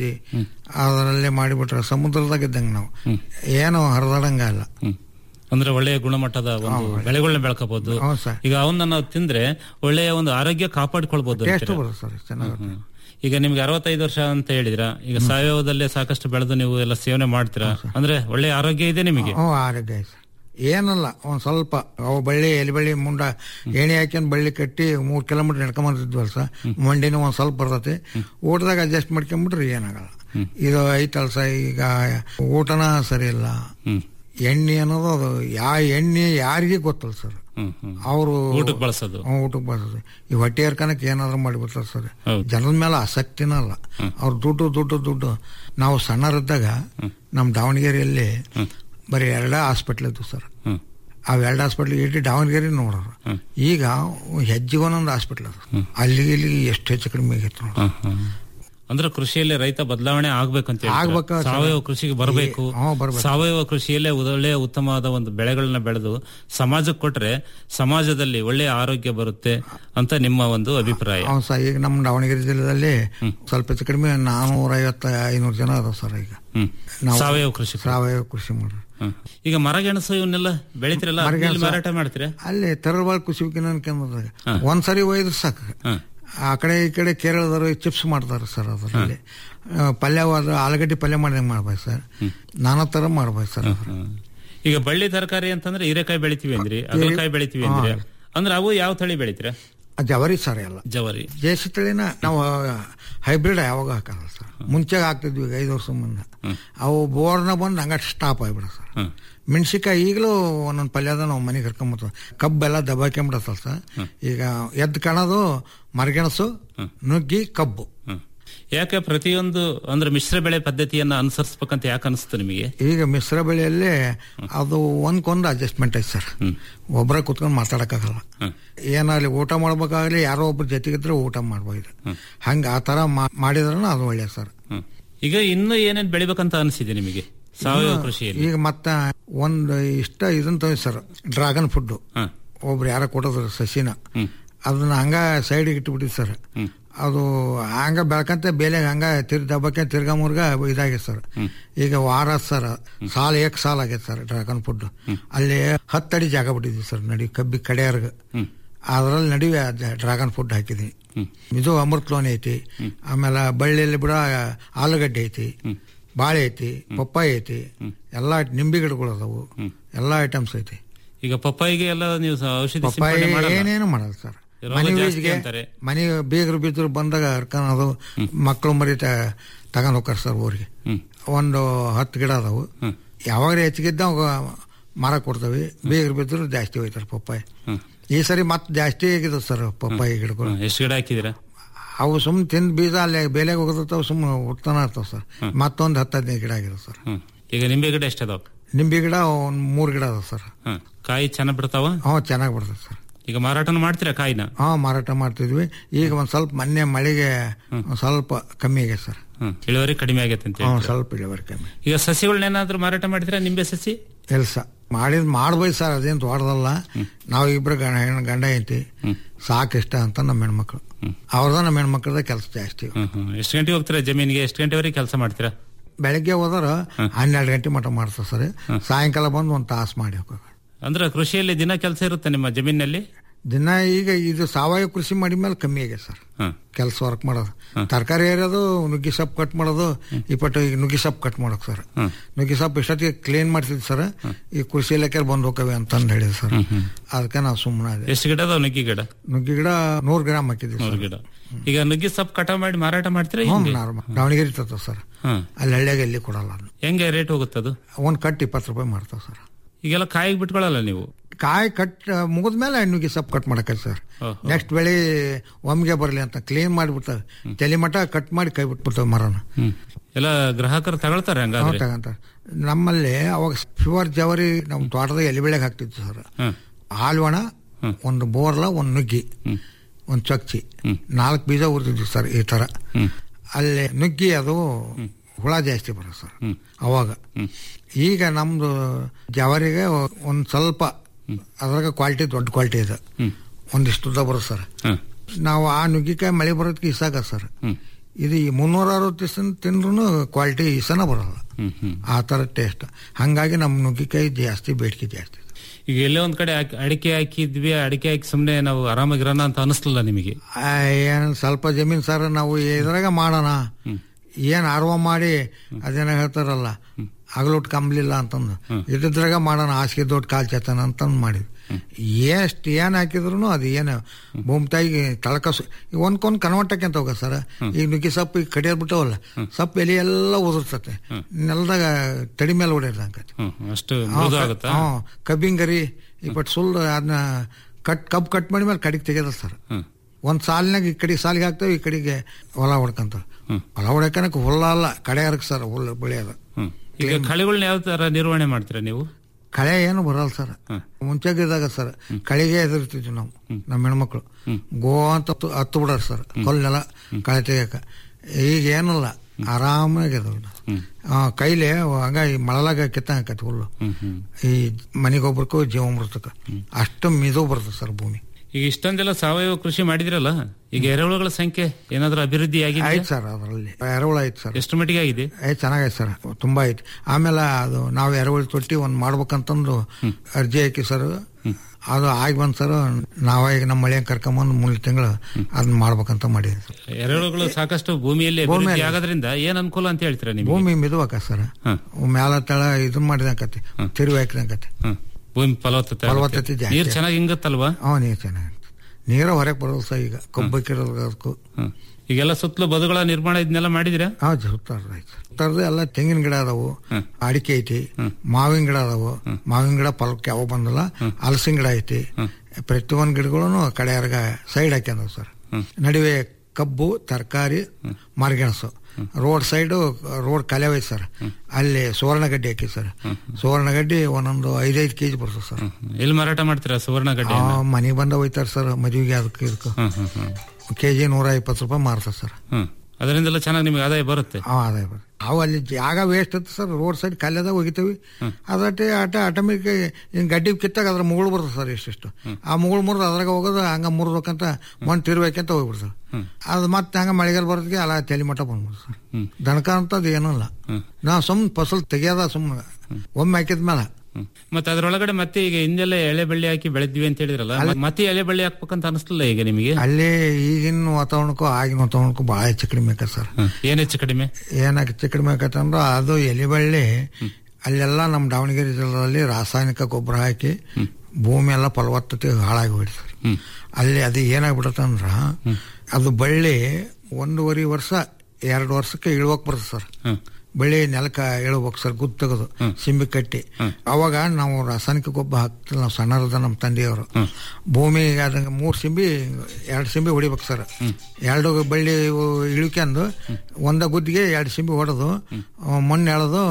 ಅದರಲ್ಲೇ ಮಾಡಿಬಿಟ್ರೆ ಸಮುದ್ರದಾಗ ಇದ್ದಂಗೆ ನಾವು ಏನು ಹರಿದಾಡಂಗ ಇಲ್ಲ ಅಂದ್ರೆ ಒಳ್ಳೆಯ ಗುಣಮಟ್ಟದ ಒಂದು ಬೆಳೆಗಳನ್ನ ಬೆಳ್ಕೋಬಹುದು ಹೌದು ಸರ್. ಈಗ ಅವನ್ನ ನಾವು ತಿಂದ್ರೆ ಒಳ್ಳೆಯ ಒಂದು ಆರೋಗ್ಯ ಕಾಪಾಡಿಕೊಳ್ಬಹುದು ಟೇಸ್ಟ್ ಅಂತೀರಾ? ಬರುತ್ತೆ ಸರ್ ಚೆನ್ನಾಗಿ ಹ್ಮ್. ಈಗ ನಿಮ್ಗೆ ಅರವತ್ತೈದು ವರ್ಷ ಅಂತ ಹೇಳಿದ್ರ ಈಗ ಸಾವಯವದಲ್ಲೇ ಸಾಕಷ್ಟು ಬೆಳೆದು ನೀವು ಎಲ್ಲ ಸೇವನೆ ಮಾಡ್ತೀರಾ ಅಂದ್ರೆ ಒಳ್ಳೆ ಆರೋಗ್ಯ ಇದೆ ನಿಮಗೆ ಹ್ಞೂ ಆರೋಗ್ಯ ಐತೆ ಸರ್ ಏನಲ್ಲ ಒಂದ್ ಸ್ವಲ್ಪ ಅವು ಬಳ್ಳಿ ಎಲೆ ಬಳ್ಳಿ ಮುಂಡ ಎಣ್ಣೆ ಹಾಕ್ಯಂಡ್ ಬಳ್ಳಿ ಕಟ್ಟಿ ಮೂರ್ ಕಿಲೋಮೀಟರ್ ನಡ್ಕೊಂಬಂದಿದ್ವಲ್ಲ ಸರ್ ಮಂಡಿನೂ ಒಂದ್ ಸ್ವಲ್ಪ ಬರ್ತೈತಿ ಊಟದಾಗ ಅಡ್ಜಸ್ಟ್ ಮಾಡ್ಕೊಂಬಿಟ್ರೆ ಏನಾಗಲ್ಲ ಇದು ಐತಲ್ಲ ಸರ್ ಈಗ ಊಟನ ಸರಿ ಇಲ್ಲ ಎಣ್ಣೆ ಅನ್ನೋದು ಅದು ಯಾ ಎಣ್ಣೆ ಯಾರಿಗೆ ಗೊತ್ತಲ್ಲ ಸರ್ ಅವರು ಊಟಕ್ಕೆ ಬಳಸೋದು ಊಟಕ್ಕೆ ಬಳಸೋದು ಈ ಹೊಟ್ಟೆ ಏರ್ಕನಕ್ಕೆ ಏನಾದ್ರು ಮಾಡಿಬಿಡ್ತಾರೆ ಸರ್ ಜನರ ಮೇಲೆ ಆಸಕ್ತಿನ ಅಲ್ಲ ಅವ್ರ ದುಡ್ಡು ದುಡ್ಡು ದುಡ್ಡು ನಾವು ಸಣ್ಣರಿದ್ದಾಗ ನಮ್ಮ ದಾವಣಗೆರೆಯಲ್ಲಿ ಬರೀ ಎರಡೇ ಹಾಸ್ಪಿಟ್ಲ್ ಇದ್ವು ಸರ್ ಅವ್ ಎರಡು ಹಾಸ್ಪಿಟ್ಲ್ ಇಟ್ಟು ದಾವಣಗೆರೆ ನೋಡೋರು ಈಗ ಹೆಜ್ಜೆಗೆ ಒಂದೊಂದು ಹಾಸ್ಪಿಟ್ಲ್ ಅದ ಅಲ್ಲಿಗೆ ಇಲ್ಲಿಗೆ ಎಷ್ಟು ಹೆಚ್ಚು ಕಡಿಮೆ ಆಗೈತೆ ನೋಡಿ ಅಂದ್ರೆ ಕೃಷಿಯಲ್ಲಿ ರೈತ ಬದಲಾವಣೆ ಆಗ್ಬೇಕಂತ ಹೇಳ್ತೀರಾ? ಆಗ್ಬೇಕು ಸರ್. ಸಾವಯವ ಕೃಷಿಗೆ ಬರಬೇಕು ಈ- ಹ್ಮ್, ಬರ್ಬೇಕು. ಸಾವಯವ ಕೃಷಿಯಲ್ಲೇ ಒಳ್ಳೆಯ ಉತ್ತಮವಾದ ಒಂದು ಬೆಳೆಗಳನ್ನ ಬೆಳೆದು ಸಮಾಜಕ್ಕೆ ಕೊಟ್ರೆ ಸಮಾಜದಲ್ಲಿ ಒಳ್ಳೆಯ ಆರೋಗ್ಯ ಬರುತ್ತೆ ಅಂತ ನಿಮ್ಮ ಒಂದು ಅಭಿಪ್ರಾಯ ಹೌದು ಸರ್ ಈಗ ನಮ್ಮ ದಾವಣಗೆರೆ ಜಿಲ್ಲೆಯಲ್ಲಿ ಸ್ವಲ್ಪ ಹೆಚ್ಚು ಕಡಿಮೆ ನಾನೂರ ಐವತ್ತ ಐನೂರು ಜನ ಅದಾವ ಸರ್ ಈಗ ಹ್ಮ್. ಸಾವಯವ ಕೃಷಿ ಸಾವಯವ ಕೃಷಿ ಮಾಡೋರು ಹ್ಮ್. ಈಗ ಮರಗೆಣಸು ಇವನ್ನೆಲ್ಲ ಬೆಳಿತಿರಲ್ಲ ಮರಗೆಣಸು- ಎಲ್ಲಿ ಮಾರಾಟ ಮಾಡ್ತೀರಾ ಅಲ್ಲಿ ತರಬಾಳ್ ಕೃಷಿ ವಿಜ್ಞಾನ ಕೇಂದ್ರದಾಗ ಒಂದ್ಸರಿ ಒಯ್ದ್ರೆ ಸಾಕು ಆ ಕಡೆ ಈ ಕಡೆ ಕೇರಳದವರು ಚಿಪ್ಸ್ ಮಾಡ್ತಾರೆ ಸರ್ ಅದರಲ್ಲಿ ಆ, ಪಲ್ಯವಾದ ಆಲೂಗಡ್ಡೆ ಪಲ್ಯ ಮಾಡಿದಂಗೆ ಮಾಡ್ಬೇಕು ಸರ್ ನಾನಾ ತರ ಮಾಡ್ಬೇಕು ಸರ್ ಅದ್ರ. ಈಗ ಬಳ್ಳಿ ತರಕಾರಿ ಅಂತಂದ್ರೆ ಹೀರೆಕಾಯಿ ಬೆಳಿತೀವಿ ಅಂದ್ರಿ ಅಗಲಕಾಯಿ ಬೆಳಿತೀವಿ ಅಂದ್ರಿ ಅಂದ್ರೆ ಅವು ಯಾವ ತಳಿ ಬೆಳಿತೀರಾ ಆ ಜವರಿ ಸರ್ ಎಲ್ಲ ಜವರಿ ದೇಶಿ ತಳಿನ ನಾವು ಹೈಬ್ರಿಡ್ ಯಾವಾಗ ಹಾಕಲ್ಲ ಸರ್ ಮುಂಚೆ ಹಾಕ್ತಿದ್ವಿ ಈಗ ಐದು ವರ್ಷ ಮುಂದೆ ಅವು ಬೋರ್ನ ಬಂದು ಹಂಗ ಸ್ಟಾಪ್ ಆಗಿಬಿಡ ಸರ್ ಮೆಣಸಿಕಾಯಿ ಈಗಲೂ ಒಂದೊಂದು ಪಲ್ಯದ ನಾವು ಮನೆಗೆ ಕರ್ಕೊಂಬರ್ತೀವಿ ಕಬ್ಬೆಲ್ಲ ದಬಾಕೊಂಬಿಡತ್ತಲ್ಲ ಸರ್ ಈಗ ಎದ್ದು ಕಾಣೋದು ಮರಗೆಣಸು ನುಗ್ಗಿ ಕಬ್ಬು ಯಾಕೆ ಪ್ರತಿಯೊಂದು ಅಂದ್ರೆ ಮಿಶ್ರ ಬೆಳೆ ಪದ್ಧತಿಯನ್ನ ಅನುಸರಿಸಬೇಕಂತ ಯಾಕೆ ಅನಿಸ್ತು ನಿಮಗೆ ಈಗ ಮಿಶ್ರ ಬೆಳೆಯಲ್ಲಿ ಅದು ಒಂದ್ಕೊಂದು ಅಡ್ಜಸ್ಟ್ಮೆಂಟ್ ಐತೆ ಸರ್ ಒಬ್ಬರ ಕುತ್ಕೊಂಡು ಮಾತಾಡಕ್ಕಾಗಲ್ಲ ಏನಾಗಲಿ ಊಟ ಮಾಡ್ಬೇಕಾಗಲಿ ಯಾರೋ ಒಬ್ರು ಜೊತೆಗಿದ್ರೆ ಊಟ ಮಾಡ್ಬೋದು ಹಂಗ ಆ ತರ ಮಾ- ಮಾಡಿದ್ರೂ ಅದು ಒಳ್ಳೆಯ ಸರ್ ಈಗ ಇನ್ನು ಏನೇನ್ ಬೆಳಿಬೇಕಂತ ಅನಿಸಿದೆ ನಿಮಗೆ ಸಾವಯವ ಕೃಷಿಯಲ್ಲಿ ಈಗ ಮತ್ತ ಒಂದು ಇಷ್ಟ ಇದನ್ನ ತಂದಿ ಸರ್ ಡ್ರಾಗನ್ ಫುಡ್ ಒಬ್ರು ಯಾರ ಕೊಡೋದ್ರ ಸಸಿನ ಅದನ್ನ ಹಂಗ ಸೈಡಿಗೆ ಇಟ್ಬಿಟ್ಟಿದ್ ಸರ್ ಅದು ಹಂಗ ಬೆಳ್ಕಂತ ಬೇಲೆ ಹಂಗ ತಿರ್ ದಬ್ಬಕ್ಕೆ ತಿರ್ಗಾ ಮುರ್ಗ ಇದಾಗೈತೆ ಸರ್ ಈಗ ವಾರ ಸರ್ ಸಾಲ ಏಕ್ ಸಾಲ ಆಗೈತೆ ಸರ್ ಡ್ರಾಗನ್ ಫುಡ್ ಅಲ್ಲಿ ಹತ್ತಡಿ ಜಾಗ ಬಿಟ್ಟಿದ್ವಿ ಸರ್ ನಡಿ ಕಬ್ಬಿ ಕಡೆಯರ್ಗ ಅದ್ರಲ್ಲಿ ನಡುವೆ ಡ್ರಾಗನ್ ಫುಡ್ ಹಾಕಿದ್ವಿ ಇದು ಅಮೃತ ಲೋನ್ ಐತಿ ಆಮೇಲೆ ಬಳ್ಳಿಯಲ್ಲಿ ಬಿಡ ಆಲೂಗಡ್ಡೆ ಐತಿ ಬಾಳೆ ಐತಿ ಪಪ್ಪಾಯಿ ಐತಿ ಎಲ್ಲಾ ನಿಂಬೆ ಗಿಡಗಳು ಅದಾವು ಎಲ್ಲಾ ಐಟಮ್ಸ್ ಐತಿ ಈಗ ಪಪ್ಪಾಯಿಗೆ ಎಲ್ಲ ನೀವು ಸ- ಔಷಧಿ ಪಪ್ಪಾಯಿ ಸಿಂಪಡಣೆ ಮಾಡಲ್ಲ? ಏನೇನು ಮಾಡಲ್ಲ ಸರ್ ರೋಗ ಮನೆ ಜಾಸ್ತಿ ವೀಜ್ಗೆ ಅಂತಾರೆ. ಮನೆ ಬೀಗರು ಬಿದ್ರು ಬಂದಾಗ ಹರ್ಕೊಳೋದು ಮಕ್ಕಳು ಮರಿ ತಗೊಂಡ್ ಹೋಗ್ತಾರೆ ಸರ್ ಊರಿಗೆ ಒಂದು ಹತ್ತು ಗಿಡ ಅದಾವು ಯಾವಾಗ ಹೆಚ್ಚಿಗಿದ್ದ ಮರ ಕೊಡ್ತವೆ ಬೀಗರು ಬಿದ್ರು ಜಾಸ್ತಿ ಹೋಯ್ತಾರೆ ಪಪ್ಪಾಯಿ ಈ ಸರಿ ಮತ್ತೆ ಜಾಸ್ತಿ ಆಗಿದೆ ಸರ್ ಪಪ್ಪಾಯಿ ಗಿಡಗಳು ಎಷ್ಟು ಗಿಡ ಹಾಕಿದ್ದೀರಾ ಅವು ಸುಮ್ ತಿಂದ್ ಬೀಜ ಅಲ್ಲಿ ಬೇಲೆಗೆ ಹೋಗಿರ್ತಾವ ಸುಮ್ ಉಡ್ತಾನ ಇರ್ತಾವ ಸರ್ ಮತ್ತೊಂದು ಹತ್ತು ಹದಿನೈದು ಗಿಡ ಆಗಿದೆ ಸರ್ ಹ್ಮ್. ಈಗ ನಿಂಬೆ ಗಿಡ ಎಷ್ಟದಾವ ನಿಂಬೆ ಗಿಡ ಒಂದ್ ಮೂರ್ ಗಿಡ ಅದಾವ ಸರ್ ಕಾಯಿ ಚೆನ್ನಾಗ್ ಬಿಡ್ತಾವ ಹ್ಞೂ ಚೆನ್ನಾಗಿ ಬರ್ತದೆ ಸರ್ ಈಗ ಮಾರಾಟನ ಮಾಡ್ತೀರಾ ಕಾಯಿನ ಹಾ ಮಾರಾಟ ಮಾಡ್ತಿದ್ವಿ ಈಗ ಒಂದ್ ಸ್ವಲ್ಪ ಮೊನ್ನೆ ಮಳೆಗೆ ಒಂದ್ ಸ್ವಲ್ಪ ಕಮ್ಮಿ ಆಗಿದೆ ಸರ್ ಹ್ಮ್ ಇಳುವರಿ ಕಡಿಮೆ ಆಗೈತೆ ಅಂತ ಹಾ ಹೇಳ್ತೀರಾ. ಸ್ವಲ್ಪ ಇಳುವರಿ ಕಮ್ಮಿ ಈಗ ಸಸಿಗಳನ್ನೇನಾದ್ರೂ ಮಾರಾಟ ಮಾಡಿದ್ರೆ ನಿಂಬೆ ಸಸಿ ಕೆಲಸ ಮಾಡಿದ್ ಮಾಡ್ಬೋದು ಸರ್ ಅದೇನು ದೊಡ್ಡದಲ್ಲ ನಾವು ಇಬ್ರು ಗಂಡ ಹೆಣ್ಣು ಗಂಡ ಐತಿ ಸಾಕಿಷ್ಟ ಅಂತ ನಮ್ಮ ಹೆಣ್ಮಕ್ಳು ಅವ್ರದ ನಮ್ಮ ಹೆಣ್ಮಕ್ಳದ ಕೆಲಸ ಜಾಸ್ತಿ ಹ್ಮ್ ಹ್ಮ್ ಎಷ್ಟು ಗಂಟೆಗೆ ಹೋಗ್ತೀರಾ ಜಮೀನಿಗೆ ಎಷ್ಟು ಗಂಟೆವರೆಗೆ ಕೆಲಸ ಮಾಡ್ತೀರಾ ಬೆಳಗ್ಗೆ ಹೋದ್ರ ಹನ್ನೆರಡು ಗಂಟೆ ಮಟ್ಟ ಮಾಡ್ತಾರೆ ಸರ್ ಸಾಯಂಕಾಲ ಬಂದು ಒಂದು ತಾಸು ಮಾಡಿ ಹೋಗ್ಬೇಕು ಅಂದ್ರೆ ಕೃಷಿಯಲ್ಲಿ ದಿನ ಕೆಲಸ ಇರುತ್ತೆ ನಿಮ್ಮ ಜಮೀನಿನಲ್ಲಿ ದಿನ ಈಗ ಇದು ಸಾವಯವ ಕೃಷಿ ಮಾಡಿದ್ಮೇಲೆ ಕಮ್ಮಿ ಆಗಿದೆ ಸರ್ ಹ್ಮ್. ಕೆಲಸ ವರ್ಕ್ ಮಾಡೋದು ತರಕಾರಿ ಏರೋದು ನುಗ್ಗಿ ಸೊಪ್ಪು ಕಟ್ ಮಾಡೋದು ಇಪ್ಪತ್ತು ಈಗ ನುಗ್ಗಿ ಸೊಪ್ಪು ಕಟ್ ಮಾಡೋದು ಸರ್ ನುಗ್ಗಿ ಸೊಪ್ಪು ಇಷ್ಟೊತ್ತಿಗೆ ಕ್ಲೀನ್ ಮಾಡ್ತಿದ್ವಿ ಸರ್ ಈ ಕೃಷಿ ಇಲಾಖೆ ಬಂದು ಹೋಗವೆ ಅಂತಂದು ಹೇಳಿದ್ರು ಸರ್ ಅದಕ್ಕೆ ನಾವು ಸುಮ್ಮನೆ ಅದೇ ಎಷ್ಟು ಗಿಡ ಅದಾವ ನುಗ್ಗಿ ಗಿಡ ನುಗ್ಗಿ ಗಿಡ ನೂರು ಗ್ರಾಮ್ ಹಾಕಿದ್ವಿ ನೂರು ಸರ್ ಗಿಡ ಈಗ ನುಗ್ಗಿ ಸೊಪ್ಪು ಕಟಾವ್ ಮಾಡಿ ಮಾರಾಟ ಮಾಡ್ತೀರಾ ಹ್ಞೂ ಹಿಂಗೆ? ನಾರ್ಮಲ್ ದಾವಣಗೆರೆ ತತ್ತ ಸರ್ ಹ್ಮ್. ಅಲ್ಲಿ ಹಳ್ಳಿಯಾಗ ಎಲ್ಲಿ ಕೊಡಲ್ಲ ಅದು ಹೆಂಗೆ ರೇಟ್ ಹೋಗುತ್ತದು ಒಂದು ಕಟ್ ಇಪ್ಪತ್ತು ರೂಪಾಯಿ ಮಾಡ್ತಾವ ಸರ್ ಈಗೆಲ್ಲ ಕಾಯಿಗೆ ಬಿಟ್ಕೊಳ್ಳಲ್ಲ ನೀವು ಕಾಯಿ ಕಟ್ ಮುಗಿದ ಮೇಲೆ ನುಗ್ಗಿ ಸೊಪ್ಪು ಕಟ್ ಮಾಡಕ್ಕೆ ಸರ್ ನೆಕ್ಸ್ಟ್ ಬೆಳೆ ಒಮ್ಗೆ ಬರಲಿ ಅಂತ ಕ್ಲೀನ್ ಮಾಡಿಬಿಡ್ತಾರೆ ತಲೆ ಮಟ್ಟ ಕಟ್ ಮಾಡಿ ಕೈ ಬಿಟ್ಬಿಡ್ತಾವೆ ಮರನ ಹ್ಮ್ ಎಲ್ಲ ಗ್ರಾಹಕರು ತಗೊಳ್ತಾರೆ ಹಂಗಾದ್ರೆ ತಗಂತಾರೆ ನಮ್ಮಲ್ಲಿ ಅವಾಗ ಪ್ಯೂರ್ ಜವರಿ ನಮ್ಮ ತೋಟದಾಗ ಎಲೆ ಬೆಳೆಗೆ ಹಾಕ್ತಿತ್ತು ಸರ್ ಹ್ಮ್. ಹಾಲ್ವಣ ಒಂದು ಬೋರ್ಲ ಒಂದು ನುಗ್ಗಿ ಒಂದು ಚೊಚ್ಚಿ ನಾಲ್ಕು ಬೀಜ ಉರ್ತಿದ್ವಿ ಸರ್ ಈ ತರ ಅಲ್ಲಿ ನುಗ್ಗಿ ಅದು ಹುಳ ಜಾಸ್ತಿ ಬರುತ್ತೆ ಸರ್ ಅವಾಗ ಈಗ ನಮ್ದು ಜವರಿಗೆ ಒಂದು ಸ್ವಲ್ಪ ಅದ್ರಾಗ ಕ್ವಾಲಿಟಿ ದೊಡ್ಡ ಕ್ವಾಲಿಟಿ ಇದೆ ಒಂದಿಷ್ಟು ಉದ್ದ ಬರುತ್ತೆ ಸರ್ ನಾವು ಆ ನುಗ್ಗಿಕಾಯಿ ಮಳೆ ಬರೋದಕ್ಕೆ ಇಸಾಗ ಸರ್ ಇದು ಈ ಮುನ್ನೂರ ಅರವತ್ತು ದಿವಸ ತಿಂದ್ರೂ ಕ್ವಾಲಿಟಿ ಇಸನ ಬರಲ್ಲ ಆ ಥರ ಟೇಸ್ಟ್ ಹಂಗಾಗಿ ನಮ್ಮ ನುಗ್ಗಿಕಾಯಿ ಜಾಸ್ತಿ ಬೇಡಿಕೆ ಜಾಸ್ತಿ ಈಗ ಎಲ್ಲೇ ಒಂದ್ ಕಡೆ ಹಾಕಿ- ಅಡಿಕೆ ಹಾಕಿದ್ವಿ ಅಡಿಕೆ ಹಾಕಿ ಸುಮ್ನೆ ನಾವು ಆರಾಮಾಗಿರೋಣ ಅಂತ ಅನಿಸ್ಲಿಲ್ಲ ನಿಮಗೆ ಆ, ಏನ್ ಸ್ವಲ್ಪ ಜಮೀನ್ ಸರ್ ನಾವು ಇದ್ರಾಗ ಮಾಡೋಣ ಏನ್ ಅರ್ವ ಮಾಡಿ ಅದೇನ ಹೇಳ್ತಾರಲ್ಲ ಹಗಲೊಟ್ಟು ಕಂಬ್ಲಿಲ್ಲ ಅಂತಂದು ಇದ್ರಾಗ ಮಾಡೋಣ ಹಾಸಿಗೆ ದೊಡ್ಡ ಕಾಲ್ ಚೇತನ ಅಂತಂದು ಮಾಡಿದ್ವಿ ಎಷ್ಟು ಏನ್ ಹಾಕಿದ್ರು ಅದು ಏನು ಭೂಮಿ ತಾಯಿಗೆ ತಳಕ ಒಂದ್ಕೊಂದ್ ಕನ್ವರ್ಟಕ್ಕೆ ಅಂತ ಹೋಗ ಸರ್ ಈಗ ನುಗ್ಗಿ ಸೊಪ್ಪು ಈಗ ಕಡಿಯೋದ್ ಬಿಟ್ಟವಲ್ಲ ಸೊಪ್ಪು ಎಲೆ ಎಲ್ಲ ಉದುರ್ತತೆ ನೆಲದಾಗ ತಡಿ ಮೇಲೆ ಹೊಡೆಯದಂಕತಿ ಹ್ಮ್ ಅಷ್ಟು ಮೃದು ಆಗುತ್ತಾ ಕಬ್ಬಿಂಗರಿ ಇಪ್ಪತ್ತು ಸುಳ್ಳು ಅದನ್ನ ಕಟ್ ಕಬ್ಬು ಕಟ್ ಮಾಡಿ ಮೇಲೆ ಕಡಿಗೆ ತೆಗೆದ ಸರ್ ಒಂದ್ ಸಾಲಿನಾಗ ಈ ಕಡೆ ಸಾಲಿಗೆ ಹಾಕ್ತೇವೆ ಈ ಕಡೆಗೆ ಹೊಲ ಹೊಡ್ಕಂತ ಹೊಲ ಹೊಡ್ಕನಕ್ ಹುಲ್ಲ ಅಲ್ಲ ಕಡೆ ಹರಕ್ ಸರ್ ಹುಲ್ಲು ಬೆಳೆಯೋದು ಹ್ಮ್ ಈಗ ಕಳೆಗಳನ್ನ ಯಾವ ತರ ನಿರ್ವಹಣೆ ಮಾಡ್ತೀರಾ ನೀವು ಕಳೆ ಏನು ಬರಲ್ಲ ಸರ್ ಮುಂಚಾಗಿದ್ದಾಗ ಸರ್ ಕಳೆಗೆ ಎದುರ್ತಿದ್ವಿ ನಾವು ನಮ್ಮ ಹೆಣ್ಮಕ್ಳು ಗೋ ಅಂತ ಹತ್ತು- ಹತ್ತು ಬಿಡಾರ ಸರ್ ಕೊಲ್ಲೆಲ್ಲ ಕಳೆ ತೆಗಿಯಕ ಈಗ ಏನಲ್ಲ ಆರಾಮಾಗಿ ಅದಾವ ಕೈಲಿ ಹಂಗ ಈ ಮಳಲಾಗ ಕಿತ್ತಂಕತಿ ಹುಲ್ಲು ಈ ಮನೆಗೊಬ್ಬರಕ್ಕೂ ಜೀವಾಮೃತಕ್ಕೆ ಅಷ್ಟು ಮಿದು ಬರ್ತದೆ ಸರ್ ಭೂಮಿ ಈಗ ಇಷ್ಟೊಂದೆಲ್ಲ ಸಾವಯವ ಕೃಷಿ ಮಾಡಿದಿರಲ್ಲ ಈಗ ಎರೆಹುಳುಗಳ ಸಂಖ್ಯೆ ಏನಾದ್ರೂ ಅಭಿವೃದ್ಧಿ ಆಗಿದೆ ಆಯ್ತು ಸರ್ ಅದರಲ್ಲಿ ಎರೆಹುಳ ಐತೆ ಸರ್ ಎಷ್ಟು ಮಟ್ಟಿಗೆ ಆಗಿದೆ ಐತೆ ಚೆನ್ನಾಗೈತೆ ಸರ್ ತುಂಬಾ ಐತಿ ಆಮೇಲೆ ಅದು ನಾವು ಎರೆಹುಳ ತೊಟ್ಟಿ ಒಂದ್ ಮಾಡ್ಬೇಕಂತಂದು ಅರ್ಜಿ ಹಾಕಿ ಸರ್ ಅದು ಆಗಿ ಬಂದ್ ಸರ್ ನಾವ ಈಗ ನಮ್ಮ ಮಳೆ ಕರ್ಕೊಂಬಂದು ಮೂರು ತಿಂಗಳು ಅದನ್ನ ಮಾಡ್ಬೇಕಂತ ಮಾಡಿದ್ವಿ ಸರ್ ಎರೆಹುಳುಗಳು ಸಾಕಷ್ಟು ಭೂಮಿಯಲ್ಲಿ ಅಭಿವೃದ್ಧಿ ಆಗೋದ್ರಿಂದ ಏನ್ ಅನುಕೂಲ ಅಂತ ಹೇಳ್ತೀರಾ ನಿಮ್ಗೆ ಭೂಮಿ ಮಿದುವಾಕ ಸರ್ ಮ್ಯಾಲ ತಳ ಇದನ್ ಮಾಡಿದಂಕತಿ ತಿರುವಿ ಹಾಕಿದಂಕತಿ ಭೂಮಿ ಫಲವತ್ತತೆ ಫಲವತ್ತತೆ ಜಾಸ್ತಿ. ನೀರ್ ಚೆನ್ನಾಗಿ ಹಿಂಗತ್ತಲ್ವಾ ಹ್ಞೂ ನೀರು ಚೆನ್ನಾಗಿ ನೀರ ಹೊರಗೆ ಬರೋದು ಸರ್ ಈಗ ಕಬ್ಬಕ್ಕಿರೋದಕ್ಕೂ ಈಗೆಲ್ಲ ಸುತ್ತಲೂ ಬದುಗಳ ನಿರ್ಮಾಣ ಇದನ್ನೆಲ್ಲ ಮಾಡಿದಿರಾ ಹೌದು ಸುತ್ತಾರ್ದು ಐತೆ ಸುತ್ತಾರ್ದು ಎಲ್ಲ ತೆಂಗಿನ ಗಿಡ ಅದಾವು ಅಡಿಕೆ ಐತಿ ಮಾವಿನ ಗಿಡ ಅದಾವು ಮಾವಿನ ಗಿಡ ಫಲಕ್ಕೆ ಯಾವ ಬಂದಲ್ಲ ಹಲಸಿನ ಗಿಡ ಐತಿ ಪ್ರತಿಯೊಂದು ಗಿಡಗಳನ್ನು ಕಡೆಯರ್ಗ ಸೈಡ್ ಹಾಕ್ಯಂದವು ಸರ್ ನಡುವೆ ಕಬ್ಬು ತರಕಾರಿ ಮರಗೆಣಸು ರೋಡ್ ಸೈಡು ರೋಡ್ ಕಲೆ ಐತೆ ಸರ್ ಅಲ್ಲಿ ಸುವರ್ಣಗಡ್ಡೆ ಹಾಕಿ ಸರ್ ಸುವರ್ಣಗಡ್ಡೆ ಒಂದೊಂದು ಐದೈದು ಕೆಜಿ ಬರ್ತದೆ ಸರ್ ಎಲ್ಲಿ ಮಾರಾಟ ಮಾಡ್ತೀರಾ ಸುವರ್ಣ ಗಡ್ಡೆ ಮನೆಗೆ ಬಂದ ಹೋಯ್ತಾರೆ ಸರ್ ಮದುವೆಗೆ ಅದಕ್ಕೆ ಇದಕ್ಕೆ ಕೆಜಿ ನೂರ ಇಪ್ಪತ್ತು ರೂಪಾಯಿ ಮಾರ್ತದೆ ಸರ್ ಹ್ಮ್ ಅದರಿಂದೆಲ್ಲ ಚೆನ್ನಾಗಿ ನಿಮಗೆ ಆದಾಯ ಬರುತ್ತೆ ಹಾ ಅದೇ ಬರ್ ಅವು ಅಲ್ಲಿ ಜಾಗ ವೇಸ್ಟ್ ಇತ್ತು ಸರ್ ರೋಡ್ ಸೈಡ್ ಕಲ್ಲೆದಾಗ ಹೋಗಿತೀವಿ ಅದಟ್ಟೆ ಆಟ ಆಟೋಮೆಟಿಕ್ ಹಿಂಗ್ ಗಡ್ಡಿ ಕಿತ್ತಾಗ ಅದ್ರ ಮುಗುಳು ಬರ್ತದೆ ಸರ್ ಇಷ್ಟಿಷ್ಟು ಆ ಮುಗುಳು ಮುರಿದು ಅದ್ರಾಗ ಹೋಗೋದು ಹಂಗ ಮುರಿಬೇಕಂತ ಮಣ್ಣು ತಿರ್ಬೇಕಂತ ಹೋಗ್ಬಿಡ್ತಾರೆ ಅದು ಮತ್ತೆ ಹಂಗ ಮಳೆಗಾಲ ಬರೋದಕ್ಕೆ ಅಲ್ಲ ತಲೆ ಮಟ್ಟ ಬಂದ್ಬಿಡ್ತು ಸರ್ ದನಕ ಅಂತದ್ ಏನೂ ಇಲ್ಲ ನಾವು ಸುಮ್ ಫಸಲ್ ತೆಗಿಯೋದ ಸುಮ್ ಒಮ್ಮೆ ಹಾಕಿದ್ಮೇಲೆ ಮತ್ತೆ ಅದ್ರೊಳಗಡೆ ಮತ್ತೆ ಈಗ ಹಿಂದೆಲ್ಲ ಎಳೆ ಬಳ್ಳಿ ಹಾಕಿ ಬೆಳೆದ್ವಿ ಅಂತ ಹೇಳಿದ್ರಲ್ಲ ಮತ್ತೆ ಎಳೆ ಬಳ್ಳಿ ಹಾಕ್ಬೇಕಂತ ಅನಿಸ್ಲಿಲ್ಲ ಈಗ ನಿಮಗೆ ಅಲ್ಲಿ ಈಗಿನ ವಾತಾವರಣಕ್ಕೂ ಆಗಿನ ವಾತಾವರಣಕ್ಕೂ ಭಾಳ ಹೆಚ್ಚು ಕಡಿಮೆ ಆಕತ್ ಸರ್ ಏನ್ ಹೆಚ್ಚು ಕಡಿಮೆ ಏನಾಗ ಹೆಚ್ಚು ಕಡಿಮೆ ಆಕತ್ತಂದ್ರೆ ಅದು ಎಲಿಬಳ್ಳಿ ಅಲ್ಲೆಲ್ಲ ನಮ್ಮ ದಾವಣಗೆರೆ ಜಿಲ್ಲೆಯಲ್ಲಿ ರಾಸಾಯನಿಕ ಗೊಬ್ಬರ ಹಾಕಿ ಭೂಮಿ ಎಲ್ಲ ಫಲವತ್ತತೆ ಹಾಳಾಗಿ ಹೋಯ್ತು ಸರ್ ಅಲ್ಲಿ ಅದು ಏನಾಗ್ಬಿಡತ್ತಂದ್ರ ಅದು ಬಳ್ಳಿ ಒಂದೂವರೆ ವರ್ಷ ಎರಡು ವರ್ಷಕ್ಕೆ ಇಳುವಕ್ ಬರ್ತದೆ ಸರ್ ಬಳ್ಳಿ ನೆಲಕ್ಕ ಇಳ್ಬೇಕು ಸರ್ ಗುದ್ದು ತೆಗೆದು ಸಿಂಬಿ ಕಟ್ಟಿ ಅವಾಗ ನಾವು ರಾಸಾಯನಿಕ ಗೊಬ್ಬರ ಹಾಕ್ತಿಲ್ಲ ನಾವು ಸಣ್ಣರದ ನಮ್ಮ ತಂದೆಯವರು ಭೂಮಿಗೆ ಅದಂಗೆ ಮೂರು ಸಿಂಬಿ ಎರಡು ಸಿಂಬಿ ಹೊಡಿಬೇಕು ಸರ್ ಎರಡು ಬಳ್ಳಿ ಇಳ್ಕೊಂಡು ಒಂದ ಗುದ್ದಿಗೆ ಎರಡು ಸಿಂಬಿ ಹೊಡೆದು ಮಣ್ಣು ಎಳೆದು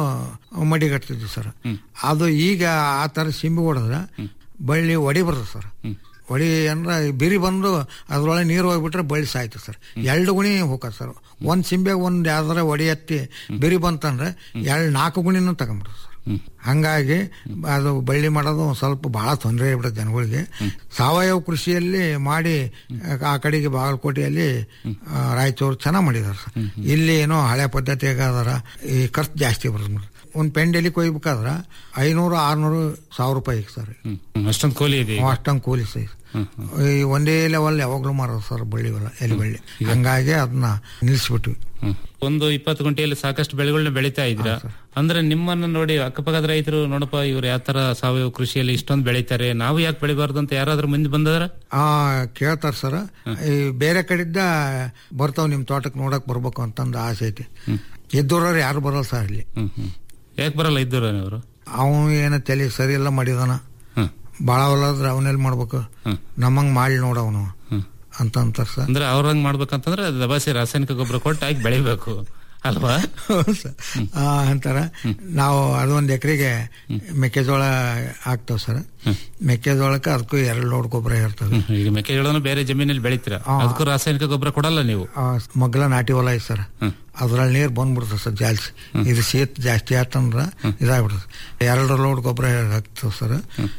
ಮಡಿಗಟ್ತಿದ್ವಿ ಸರ್ ಅದು ಈಗ ಆ ಥರ ಸಿಂಬಿ ಹೊಡೆದ್ರೆ ಬಳ್ಳಿ ಒಡಿ ಬರ್ತದೆ ಸರ್ ಹೊಡಿ ಅಂದ್ರೆ ಬಿರಿ ಬಂದು ಅದ್ರೊಳಗೆ ನೀರು ಹೋಗ್ಬಿಟ್ರೆ ಬಳ್ಳಿ ಸಾಯ್ತು ಸರ್ ಎರಡು ಗುಣಿ ಹೋಗ ಸರ್ ಒಂದ್ ಸಿಂಬೆಗೆ ಒಂದ್ ಯಾವ್ದಾರ ಹೊಡಿ ಎತ್ತಿ ಬಿರಿ ಬಂತಂದ್ರೆ ಎರಡು ನಾಲ್ಕು ಗುಣಿನೂ ತಗೊಂಬಿಡ್ತಾರೆ ಸರ್ ಹಂಗಾಗಿ ಅದು ಬಳ್ಳಿ ಮಾಡೋದು ಒಂದ್ ಸ್ವಲ್ಪ ಬಹಳ ತೊಂದರೆ ಆಗ್ಬಿಡುತ್ತೆ ಜನಗಳಿಗೆ ಸಾವಯವ ಕೃಷಿಯಲ್ಲಿ ಮಾಡಿ ಆ ಕಡೆಗೆ ಬಾಗಲಕೋಟೆಯಲ್ಲಿ ಆ, ರಾಯಚೂರು ಚೆನ್ನಾಗಿ ಮಾಡಿದಾರೆ ಸರ್ ಇಲ್ಲಿ ಏನೋ ಹಳೆ ಪದ್ಧತಿಯಾಗ ಅದರ ಈ ಖರ್ಚು ಜಾಸ್ತಿ ಬರ್ತದೆ ಒಂದ್ ಪೆಂಡೆಲಿ ಕೊಯ್ಬೇಕಾದ್ರ ಐನೂರು ಆರ್ನೂರು ಸಾವಿರ ರೂಪಾಯಿ ಸರ್ ಅಷ್ಟೊಂದು ಕೂಲಿ ಇದೆ ಈಗ. ಅಷ್ಟೊಂದು ಕೂಲಿ ಸರ್ ಈ ಒಂದೇ ಲೆವೆಲ್ ಯಾವಾಗ್ಲೂ ಮಾರೋದು ಸರ್ ಬಳ್ಳಿ ಹೊಲ ಎಲ್ಲಿ ಬಳ್ಳಿ ಹಂಗಾಗಿ ಅದನ್ನ ನಿಲ್ಲಿಸ್ಬಿಟ್ವಿ ಹ್ಮ್. ಒಂದು ಇಪ್ಪತ್ತು ಗುಂಟೆಯಲ್ಲಿ ಸಾಕಷ್ಟು ಬೆಳೆಗಳನ್ನ ಬೆಳೀತಾ ಇದ್ರ ಅಂದ್ರೆ ನಿಮ್ಮನ್ನ ನೋಡಿ ಅಕ್ಕಪಕ್ಕದ ರೈತರು ನೋಡಪ್ಪ ಇವ್ರು ಯಾವ ತರ ಸಾವಯವ ಕೃಷಿಯಲ್ಲಿ ಇಷ್ಟೊಂದು ಬೆಳೀತಾರೆ ನಾವು ಯಾಕೆ ಬೆಳಿಬಾರ್ದು ಅಂತ ಯಾರಾದ್ರೂ ಮುಂದೆ ಬಂದದ್ರ ಆ ಕೇಳ್ತಾರ ಸರ್ ಈ ಬೇರೆ ಕಡೆಯಿಂದ ಬರ್ತಾವ್ ನಿಮ್ ತೋಟಕ್ಕೆ ನೋಡಕ್ ಬರ್ಬೇಕು ಅಂತಂದು ಆಸೆ ಐತಿ ಇದ್ದವ್ರವ್ರು ಯಾರು ಬರಲ್ಲ ಸರ್ ಇಲ್ಲಿ ಯಾಕೆ ಬರಲ್ಲ ಇದ್ದವ್ರು ಅವರು ಅವನು ಏನೋ ತಲೆ ಸರಿ ಎಲ್ಲ ಮಾಡಿದಾನ ಬಾಳ ಹೊಲಾದ್ರೆ ಅವನೆಲ್ಲಿ ಮಾಡ್ಬೇಕು ನಮ್ಮಂಗ್ ಮಾಡಿ ನೋಡ ಅವನು ಅಂತ ಅಂತಾರ ಸರ್ ಅಂದ್ರೆ ಅವ್ರಂಗ್ ಮಾಡ್ಬೇಕಂತಂದ್ರೆ ದಬಾಸಿ ರಾಸಾಯನಿಕ ಗೊಬ್ಬರ ಕೊಟ್ಟು ಹಾಕಿ ಬೆಳಿಬೇಕು ಅಲ್ವಾ ಆ, ಅಂತಾರ ನಾವು ಅದೊಂದ್ ಎಕರೆಗೆ ಮೆಕ್ಕೆಜೋಳ ಹಾಕ್ತಾವ್ ಸರ್ ಮೆಕ್ಕೆಜೋಳಕ್ಕೆ ಅದಕ್ಕೂ ಎರಡು ಲೋಡ್ ಗೊಬ್ಬರ ಇರ್ತದೆ ಈಗ ಮೆಕ್ಕೆಜೋಳನು ಬೇರೆ ಜಮೀನಲ್ಲಿ ಬೆಳಿತೀರಾ ಅದಕ್ಕೂ ರಾಸಾಯನಿಕ ಗೊಬ್ಬರ ಕೊಡಲ್ಲ ನೀವು ಆ, ಮಗ್ಲ ನಾಟಿ ಹೊಲ ಐತೆ ಸರ್ ಅದ್ರಲ್ಲಿ ನೀರು ಬಂದ್ಬಿಡ್ತದೆ ಸರ್ ಜಾಲ್ಸಿ ಇದು ಶೀತ ಜಾಸ್ತಿ ಆತಂದ್ರ ಇದಾಗ್ಬಿಡ್ತದೆ ಎರಡು ಲೋಡ್ ಗೊಬ್ಬರ ಹಾಕ್ತೇವೆ ಸರ್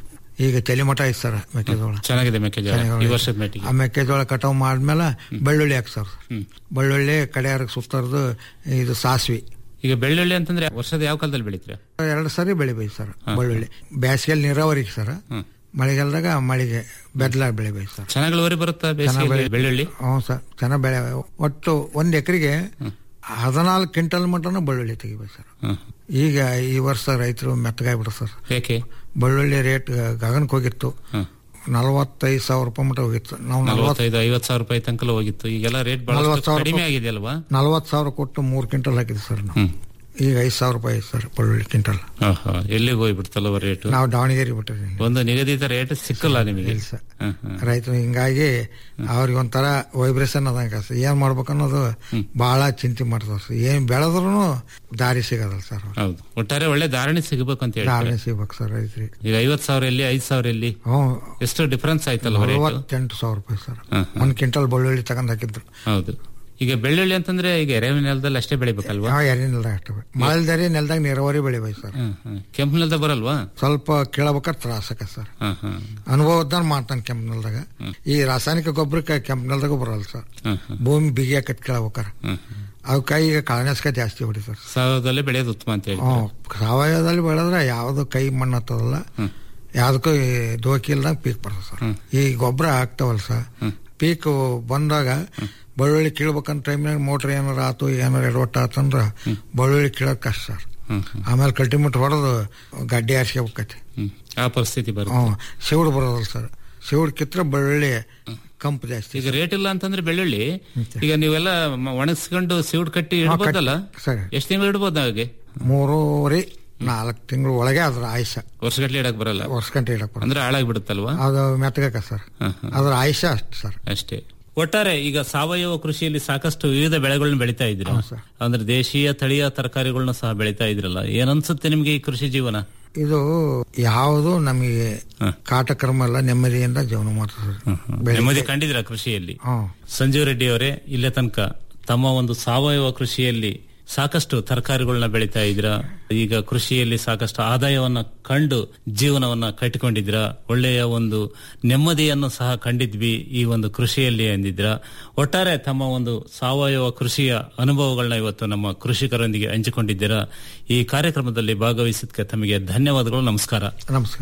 ಈಗ ತಲೆಮಠ ಐತೆ ಸರ್ ಮೆಕ್ಕೆಜೋಳ ಚೆನ್ನಾಗಿದೆ ಮೆಕ್ಕೆಜೋಳ ಚೆನ್ನಾಗಿ ಈ ವರ್ಷದ ಮೆಟ್ಟಿಗೆ ಆ ಮೆಕ್ಕೆಜೋಳ ಕಟಾವ್ ಮಾಡಿದ್ಮೇಲೆ ಬೆಳ್ಳುಳ್ಳಿ ಹಾಕ್ಸರ್ ಬೆಳ್ಳುಳ್ಳಿ ಕಡೆಯಾರಕ್ಕೆ ಸುತ್ತರ್ದು ಇದು ಸಾಸ್ವಿ ಈಗ ಬೆಳ್ಳುಳ್ಳಿ ಅಂತಂದ್ರೆ ವರ್ಷದ ಯಾವ ಕಾಲದಲ್ಲಿ ಬೆಳಿತೀರಾ ಎರಡು ಸರಿ ಬೆಳಿಬೇಕು ಸರ್ ಬೆಳ್ಳುಳ್ಳಿ ಬೇಸಿಗೆಯಲ್ಲಿ ನೀರಾವರಿಗೆ ಸರ್ ಮಳೆಗಾಲದಾಗ ಮಳೆಗೆ ಬೆದ್ಲ ಬೆಳಿಬೇಕು ಸರ್ ಚೆನ್ನಾಗಿ ಇಳುವರಿ ಬರುತ್ತಾ ಬೇಸಿಗೆಯಲ್ಲಿ ಚೆನ್ನಾಗ್ ಬೆಳೆ- ಬೆಳ್ಳುಳ್ಳಿ ಹ್ಞೂ ಸರ್ ಚೆನ್ನಾಗಿ ಬೆಳೆ ಒಟ್ಟು ಒಂದ್ ಎಕರೆಗೆ ಹದಿನಾಲ್ಕು ಕ್ವಿಂಟಲ್ ಮಟನ ಬೆಳ್ಳುಳ್ಳಿ ತೆಗಿಬೇಕು ಸರ್ ಈಗ ಈ ವರ್ಷ ರೈತರು ಮೆತ್ತಗಾಗ್ಬಿಡ್ರು ಸರ್ ಯಾಕೆ ಬೆಳ್ಳುಳ್ಳಿ ರೇಟ್ ಗಗನಕ್ಕೆ ಹೋಗಿತ್ತು ನಲವತ್ತೈದು ಸಾವಿರ ರೂಪಾಯಿ ಮಟ್ಟ ಹೋಗಿತ್ತು ನಾವು ನಲವತ್ತು ನಲವತ್ತೈದು ಐವತ್ ಸಾವಿರ ರೂಪಾಯಿ ತನಕ ಹೋಗಿತ್ತು ಈಗೆಲ್ಲ ರೇಟ್ ಬಹಳ ನಲವತ್ತು ಸಾವಿರ ಕಡಿಮೆ ರೂಪಾಯಿ- ಆಗಿದೆ ಅಲ್ವಾ ನಲವತ್ತು ಸಾವಿರ ಕೊಟ್ಟು ಮೂರು ಕ್ವಿಂಟಲ್ ಹಾಕಿದ್ವಿ ಸರ್ ನಾವು ಈಗ ಐದು ಸಾವಿರ ರೂಪಾಯಿ ಐತೆ ಸರ್ ಬೆಳ್ಳುಳ್ಳಿ ಕ್ವಿಂಟಲ್ ಆಹಾ, ಎಲ್ಲಿಗೆ ಹೋಗ್ಬಿಡ್ತಲ್ವ ರೇಟ್ ನಾವು ದಾವಣಗೆರೆ ಬಿಟ್ಟಿದ್ದೀವಿ ಒಂದು ನಿಗದಿತ ರೇಟ್ ಸಿಕ್ಕಲ್ಲ ನಿಮಗೆ ಹ್ಮ್, ಹ್ಮ್. ರೈತರು ಹಿಂಗಾಗಿ ಅವ್ರಿಗೆ ಒಂಥರ ವೈಬ್ರೇಷನ್ ಅದಂಗ ಸರ್ ಏನ್ ಮಾಡ್ಬೇಕು ಅನ್ನೋದು ಬಹಳ ಚಿಂತೆ ಮಾಡ್ತಾರ ಸರ್ ಏನ್ ಬೆಳೆದ್ರು ದಾರಿ ಸಿಗದಲ್ಲ ಸರ್ ಹೌದು ಒಟ್ಟಾರೆ ಒಳ್ಳೆ ಧಾರಣೆ ಸಿಗಬೇಕು ಅಂತ ದಾರಿ ಹೇಳಿ ಸಿಗ್ಬೇಕು ಸರ್ ರೈತರಿಗೆ ಈಗ ಐವತ್ ಸಾವಿರ ಎಲ್ಲಿ ಐದ್ ಸಾವಿರ ಎಲ್ಲಿ ಹ್ಞೂ ಎಷ್ಟು ಡಿಫರೆನ್ಸ್ ಆಯ್ತಲ್ವ ರೇಟ್ ನಲವತ್ತೆಂಟು ಸಾವಿರ ರೂಪಾಯಿ ಸರ್ ಹ್ಮ್, ಒಂದ್ ಕ್ವಿಂಟಲ್ ಬೆಳ್ಳುಳ್ಳಿ ತಗೊಂಡ್ ಹಾಕಿದ್ರು ಹೌದು ಈಗ ಬೆಳ್ಳುಳ್ಳಿ ಅಂತಂದ್ರೆ ಈಗ ಎರೆಹುಳ ನೆಲದಲ್ಲಿ ಅಷ್ಟೇ ಬೆಳಿಬೇಕಲ್ವಾ ಯಾವ ಎರೆ ನೆಲದಾಗ ಅಷ್ಟೇ ಮಳೆಲ್ದಾರಿ ನೆಲದಾಗ ನೀರಾವರಿ ಬೆಳಿಬೇಕು ಸರ್ ಹ್ಮ್, ಹ್ಮ್. ಕೆಂಪು ನೆಲದ ಬರಲ್ವಾ ಸ್ವಲ್ಪ ಕೇಳಬೇಕಾದ್ರೆ ತ್ರಾಸಕ ಸರ್ ಹ್ಮ್, ಹ್ಮ್. ಅನುಭವದ ಮಾಡ್ತಾನೆ ಕೆಂಪು ನೆಲದಾಗ ಈ ರಾಸಾಯನಿಕ ಗೊಬ್ಬರಕ್ಕೆ ಕೆಂಪು ನೆಲದಾಗ ಬರಲ್ಲ ಸರ್ ಹ್ಮ್, ಹ್ಮ್. ಭೂಮಿ ಬಿಗಿ ಹಾಕತ್ ಕೇಳಬೇಕಾರೆ ಅವಕ್ಕ ಈಗ ಕಳನಸ್ಕ ಜಾಸ್ತಿ ಹೊಡಿತಾರೆ ಸಾವಯವದಲ್ಲೇ ಬೆಳೆಯೋದು ಉತ್ತಮ ಅಂತ ಹೇಳಿ ಹ್ಮ್. ಸಾವಯವದಲ್ಲಿ ಬೆಳೆದ್ರೆ ಯಾವ್ದು ಕೈ ಮಣ್ಣು ಹತ್ತದಲ್ಲ ಯಾವ್ದಕ್ಕೂ ಈ ದೋಖಿ ಇಲ್ದಂಗ ಪೀಕ್ ಬರ್ತದೆ ಸರ್ ಈ ಗೊಬ್ಬರ ಹಾಕ್ತಾವಲ್ಲ ಸರ್ ಪೀಕ್ ಬಂದಾಗ ಬೆಳ್ಳುಳ್ಳಿ ಕೀಳ್ಬೇಕಂತ ಟೈಮ್ನಾಗ ಮೋಟ್ರ್ ಏನಾರ ಆತು ಏನಾರ ಎಡವಟ್ಟ ಆತಂದ್ರ ಬೆಳ್ಳುಳ್ಳಿ ಕೀಳೋದ್ ಕಷ್ಟ ಸರ್ ಆಮೇಲೆ ಕಲ್ಟಿಮೆಟ್ ಹೊಡೆದು ಗಡ್ಡೆ ಹಾರಿಸ್ಕೋಬೇಕತಿ ಹ್ಮ್. ಆ ಪರಿಸ್ಥಿತಿ ಬರುತ್ತೆ ಹ್ಮ್ ಸಿವುಡು ಬರೋದಲ್ಲ ಸರ್ ಸಿವುಡು ಕಿತ್ರ ಬೆಳ್ಳುಳ್ಳಿ ಕಂಪು ಜಾಸ್ತಿ ಈಗ ರೇಟ್ ಇಲ್ಲ ಅಂತಂದ್ರೆ ಬೆಳ್ಳುಳ್ಳಿ ಈಗ ನೀವೆಲ್ಲ ಮ- ಒಣಗಿಸ್ಕೊಂಡು ಸಿವುಡ್ ಕಟ್ಟಿ ಇಡ್ಬೋದಲ್ಲ ಸರಿ ಎಷ್ಟು ತಿಂಗಳು ಇಡ್ಬೋದು ಹಾಗೆ ಮೂರುವರೆ ನಾಲ್ಕು ತಿಂಗಳು ಒಳಗೆ ಅದ್ರ ಆಯುಷ ವರ್ಷಗಟ್ಲೆ ಇಡಕ್ ಬರಲ್ಲ ವರ್ಷ ಗಂಟೆ ಇಡಕ್ ಬರಲ್ಲ. ಅಂದ್ರೆ ಹಾಳಾಗ್ಬಿಡುತ್ತಲ್ವಾ ಅದು ಮೆತ್ತಗಕ್ಕ ಸರ್ ಅದ್ರ ಆಯುಷ ಅಷ್ಟು ಸರ್ ಅಷ್ಟೇ ಒಟ್ಟಾರೆ ಈಗ ಸಾವಯವ ಕೃಷಿಯಲ್ಲಿ ಸಾಕಷ್ಟು ವಿವಿಧ ಬೆಳೆಗಳನ್ನ ಬೆಳಿತಾ ಇದ್ರ ಅಂದ್ರೆ ದೇಶೀಯ ತಳಿಯ ತರಕಾರಿಗಳನ್ನ ಸಹ ಬೆಳಿತಾ ಇದ್ರಲ್ಲ ಏನನ್ಸುತ್ತೆ ನಿಮ್ಗೆ ಈ ಕೃಷಿ ಜೀವನ ಇದು ಯಾವುದು ನಮಗೆ ಕಾಟಕರ್ಮ ಎಲ್ಲ ನೆಮ್ಮದಿಯಿಂದ ಜೀವನ ಮಾಡ್ತದೆ ನೆಮ್ಮದಿ ಕಂಡಿದ್ರ ಕೃಷಿಯಲ್ಲಿ ಹ್ಮ್. ಸಂಜೀವ್ ರೆಡ್ಡಿ ಅವರೇ ಇಲ್ಲೇ ತನಕ ತಮ್ಮ ಒಂದು ಸಾವಯವ ಕೃಷಿಯಲ್ಲಿ ಸಾಕಷ್ಟು ತರಕಾರಿಗಳನ್ನ ಬೆಳಿತಾ ಇದ್ರ ಈಗ ಕೃಷಿಯಲ್ಲಿ ಸಾಕಷ್ಟು ಆದಾಯವನ್ನ ಕಂಡು ಜೀವನವನ್ನ ಕಟ್ಟಿಕೊಂಡಿದ್ರ ಒಳ್ಳೆಯ ಒಂದು ನೆಮ್ಮದಿಯನ್ನು ಸಹ ಕಂಡಿದ್ವಿ ಈ ಒಂದು ಕೃಷಿಯಲ್ಲಿ ಎಂದಿದ್ರ ಒಟ್ಟಾರೆ ತಮ್ಮ ಒಂದು ಸಾವಯವ ಕೃಷಿಯ ಅನುಭವಗಳನ್ನ ಇವತ್ತು ನಮ್ಮ ಕೃಷಿಕರೊಂದಿಗೆ ಹಂಚಿಕೊಂಡಿದ್ದೀರಾ ಈ ಕಾರ್ಯಕ್ರಮದಲ್ಲಿ ಭಾಗವಹಿಸಿದ್ದಕ್ಕೆ ತಮಗೆ ಧನ್ಯವಾದಗಳು ನಮಸ್ಕಾರ ನಮಸ್ಕಾರ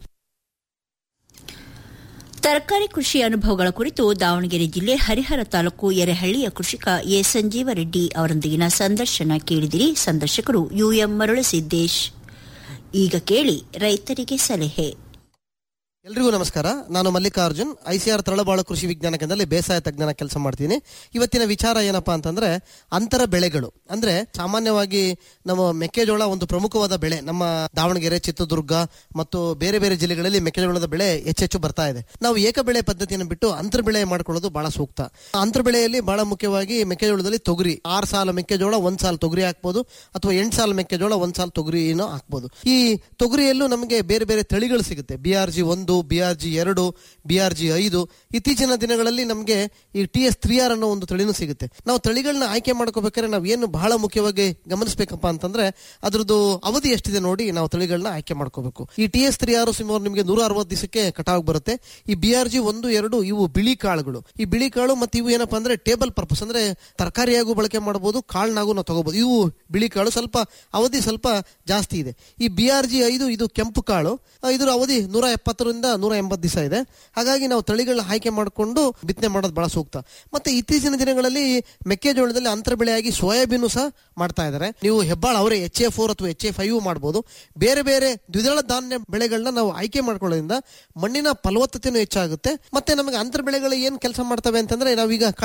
ತರಕಾರಿ ಕೃಷಿ ಅನುಭವಗಳ ಕುರಿತು ದಾವಣಗೆರೆ ಜಿಲ್ಲೆ ಹರಿಹರ ತಾಲೂಕು ಎರೆಹಳ್ಳಿಯ ಕೃಷಿಕ ಎ ಸಂಜೀವ ರೆಡ್ಡಿ ಅವರೊಂದಿಗಿನ ಸಂದರ್ಶನ ಕೇಳಿದಿರಿ ಸಂದರ್ಶಕರು ಯುಎಂ ಮರಳಸಿದ್ದೇಶ್ ಈಗ ಕೇಳಿ ರೈತರಿಗೆ ಸಲಹೆ ಎಲ್ರಿಗೂ ನಮಸ್ಕಾರ ನಾನು ಮಲ್ಲಿಕಾರ್ಜುನ್ ಐಸಿಆರ್ ತಳಬಾಳು ಕೃಷಿ ವಿಜ್ಞಾನ ಕೇಂದ್ರದಲ್ಲಿ ಬೇಸಾಯ ತಜ್ಞನ ಕೆಲಸ ಮಾಡ್ತೀನಿ ಇವತ್ತಿನ ವಿಚಾರ ಏನಪ್ಪಾ ಅಂತಂದ್ರೆ ಅಂತರ ಬೆಳೆಗಳು ಅಂದ್ರೆ ಸಾಮಾನ್ಯವಾಗಿ ನಮ್ಮ ಮೆಕ್ಕೆಜೋಳ ಒಂದು ಪ್ರಮುಖವಾದ ಬೆಳೆ ನಮ್ಮ ದಾವಣಗೆರೆ ಚಿತ್ರದುರ್ಗ ಮತ್ತು ಬೇರೆ ಬೇರೆ ಜಿಲ್ಲೆಗಳಲ್ಲಿ ಮೆಕ್ಕೆಜೋಳದ ಬೆಳೆ ಹೆಚ್ಚೆಚ್ಚು ಬರ್ತಾ ಇದೆ ನಾವು ಏಕ ಬೆಳೆ ಪದ್ಧತಿಯನ್ನು ಬಿಟ್ಟು ಅಂತರ ಬೆಳೆ ಮಾಡ್ಕೊಳ್ಳೋದು ಬಹಳ ಸೂಕ್ತ ಅಂತರ ಬೆಳೆಯಲ್ಲಿ ಬಹಳ ಮುಖ್ಯವಾಗಿ ಮೆಕ್ಕೆಜೋಳದಲ್ಲಿ ತೊಗರಿ ಆರು ಸಾಲ ಮೆಕ್ಕೆಜೋಳ ಒಂದ್ ಸಾಲ ತೊಗರಿ ಹಾಕ್ಬೋದು ಅಥವಾ ಎಂಟು ಸಾಲ ಮೆಕ್ಕೆಜೋಳ ಒಂದ್ ಸಾಲ ತೊಗರಿನೂ ಹಾಕ್ಬೋದು ಈ ತೊಗರಿಯಲ್ಲೂ ನಮಗೆ ಬೇರೆ ಬೇರೆ ತಳಿಗಳು ಸಿಗುತ್ತೆ ಬಿ ಆರ್ ಜಿ ಒಂದು ಒಂದು ಬಿ ಆರ್ ಜಿ ಎರಡು ಬಿ ಆರ್ ಜಿ ಐದು ಇತ್ತೀಚಿನ ದಿನಗಳಲ್ಲಿ ನಮಗೆ ಈ ಟಿ ಎಸ್ ತ್ರೀ ಆರ್ ಅನ್ನೋ ಒಂದು ತಳಿನೂ ಸಿಗುತ್ತೆ ನಾವು ತಳಿಗಳನ್ನ ಆಯ್ಕೆ ಮಾಡ್ಕೋಬೇಕಾದ್ರೆ ನಾವು ಏನು ಬಹಳ ಮುಖ್ಯವಾಗಿ ಗಮನಿಸಬೇಕಪ್ಪ ಅಂತಂದ್ರೆ ಅದ್ರದ್ದು ಅವಧಿ ಎಷ್ಟಿದೆ ನೋಡಿ ನಾವು ತಳಿಗಳನ್ನ ಆಯ್ಕೆ ಮಾಡ್ಕೋಬೇಕು ಈ ಟಿ ಎಸ್ ತ್ರೀ ಆರ್ ಸುಮಾರು ನಿಮಗೆ ನೂರ ಅರವತ್ತು ದಿವಸಕ್ಕೆ ಕಟಾವ್ ಬರುತ್ತೆ ಈ ಬಿ ಆರ್ ಜಿ ಒಂದು ಎರಡು ಇವು ಬಿಳಿ ಕಾಳುಗಳು ಈ ಬಿಳಿ ಕಾಳು ಮತ್ತೆ ಇವು ಏನಪ್ಪಾ ಅಂದ್ರೆ ಟೇಬಲ್ ಪರ್ಪಸ್ ಅಂದ್ರೆ ತರಕಾರಿಯಾಗೂ ಬಳಕೆ ಮಾಡಬಹುದು ಕಾಳ್ನಾಗೂ ನಾವು ತಗೋಬಹುದು ಇವು ಬಿಳಿ ಕಾಳು ಸ್ವಲ್ಪ ಅವಧಿ ಸ್ವಲ್ಪ ಜಾಸ್ತಿ ಇದೆ ಈ ಬಿ ಆರ್ ಜಿ ಐದು ಇದು ಕೆಂಪು ಕಾಳು ಆ, ಇದ್ರ ಅವಧಿ ನೂರ ಎಪ್ಪತ್ತರಿಂದ ನೂರ ಎಂಬತ್ತು ದಿವಸ ಇದೆ ಹಾಗಾಗಿ ನಾವು ತಳಿಗಳನ್ನ ಆಯ್ಕೆ ಮಾಡಿಕೊಂಡು ಬಿತ್ತನೆ ಮಾಡೋದು ಬಹಳ ಸೂಕ್ತ ಮತ್ತೆ ಇತ್ತೀಚಿನ ದಿನಗಳಲ್ಲಿ ಮೆಕ್ಕೆಜೋಳದಲ್ಲಿ ಅಂತರ ಬೆಳೆಯಾಗಿ ಸೋಯಾಬೀನು ಸಹ ಮಾಡ್ತಾ ಇದ್ದಾರೆ ನೀವು ಹೆಬ್ಬಾಳ ಅವರೇ ಎಚ್ ಎ ಫೋರ್ ಅಥವಾ ಎಚ್ ಎ ಫೈವ್ ಮಾಡಬಹುದು ಬೇರೆ ಬೇರೆ ದ್ವಿದಳ ಧಾನ್ಯ ಬೆಳೆಗಳನ್ನ ನಾವು ಆಯ್ಕೆ ಮಾಡ್ಕೊಳ್ಳೋದ್ರಿಂದ ಮಣ್ಣಿನ ಫಲವತ್ತತೆನೂ ಹೆಚ್ಚಾಗುತ್ತೆ ಮತ್ತೆ ನಮಗೆ ಅಂತರ ಬೆಳೆಗಳು ಏನ್ ಕೆಲಸ ಮಾಡ್ತವೆ ಅಂತಂದ್ರೆ ನಾವೀಗ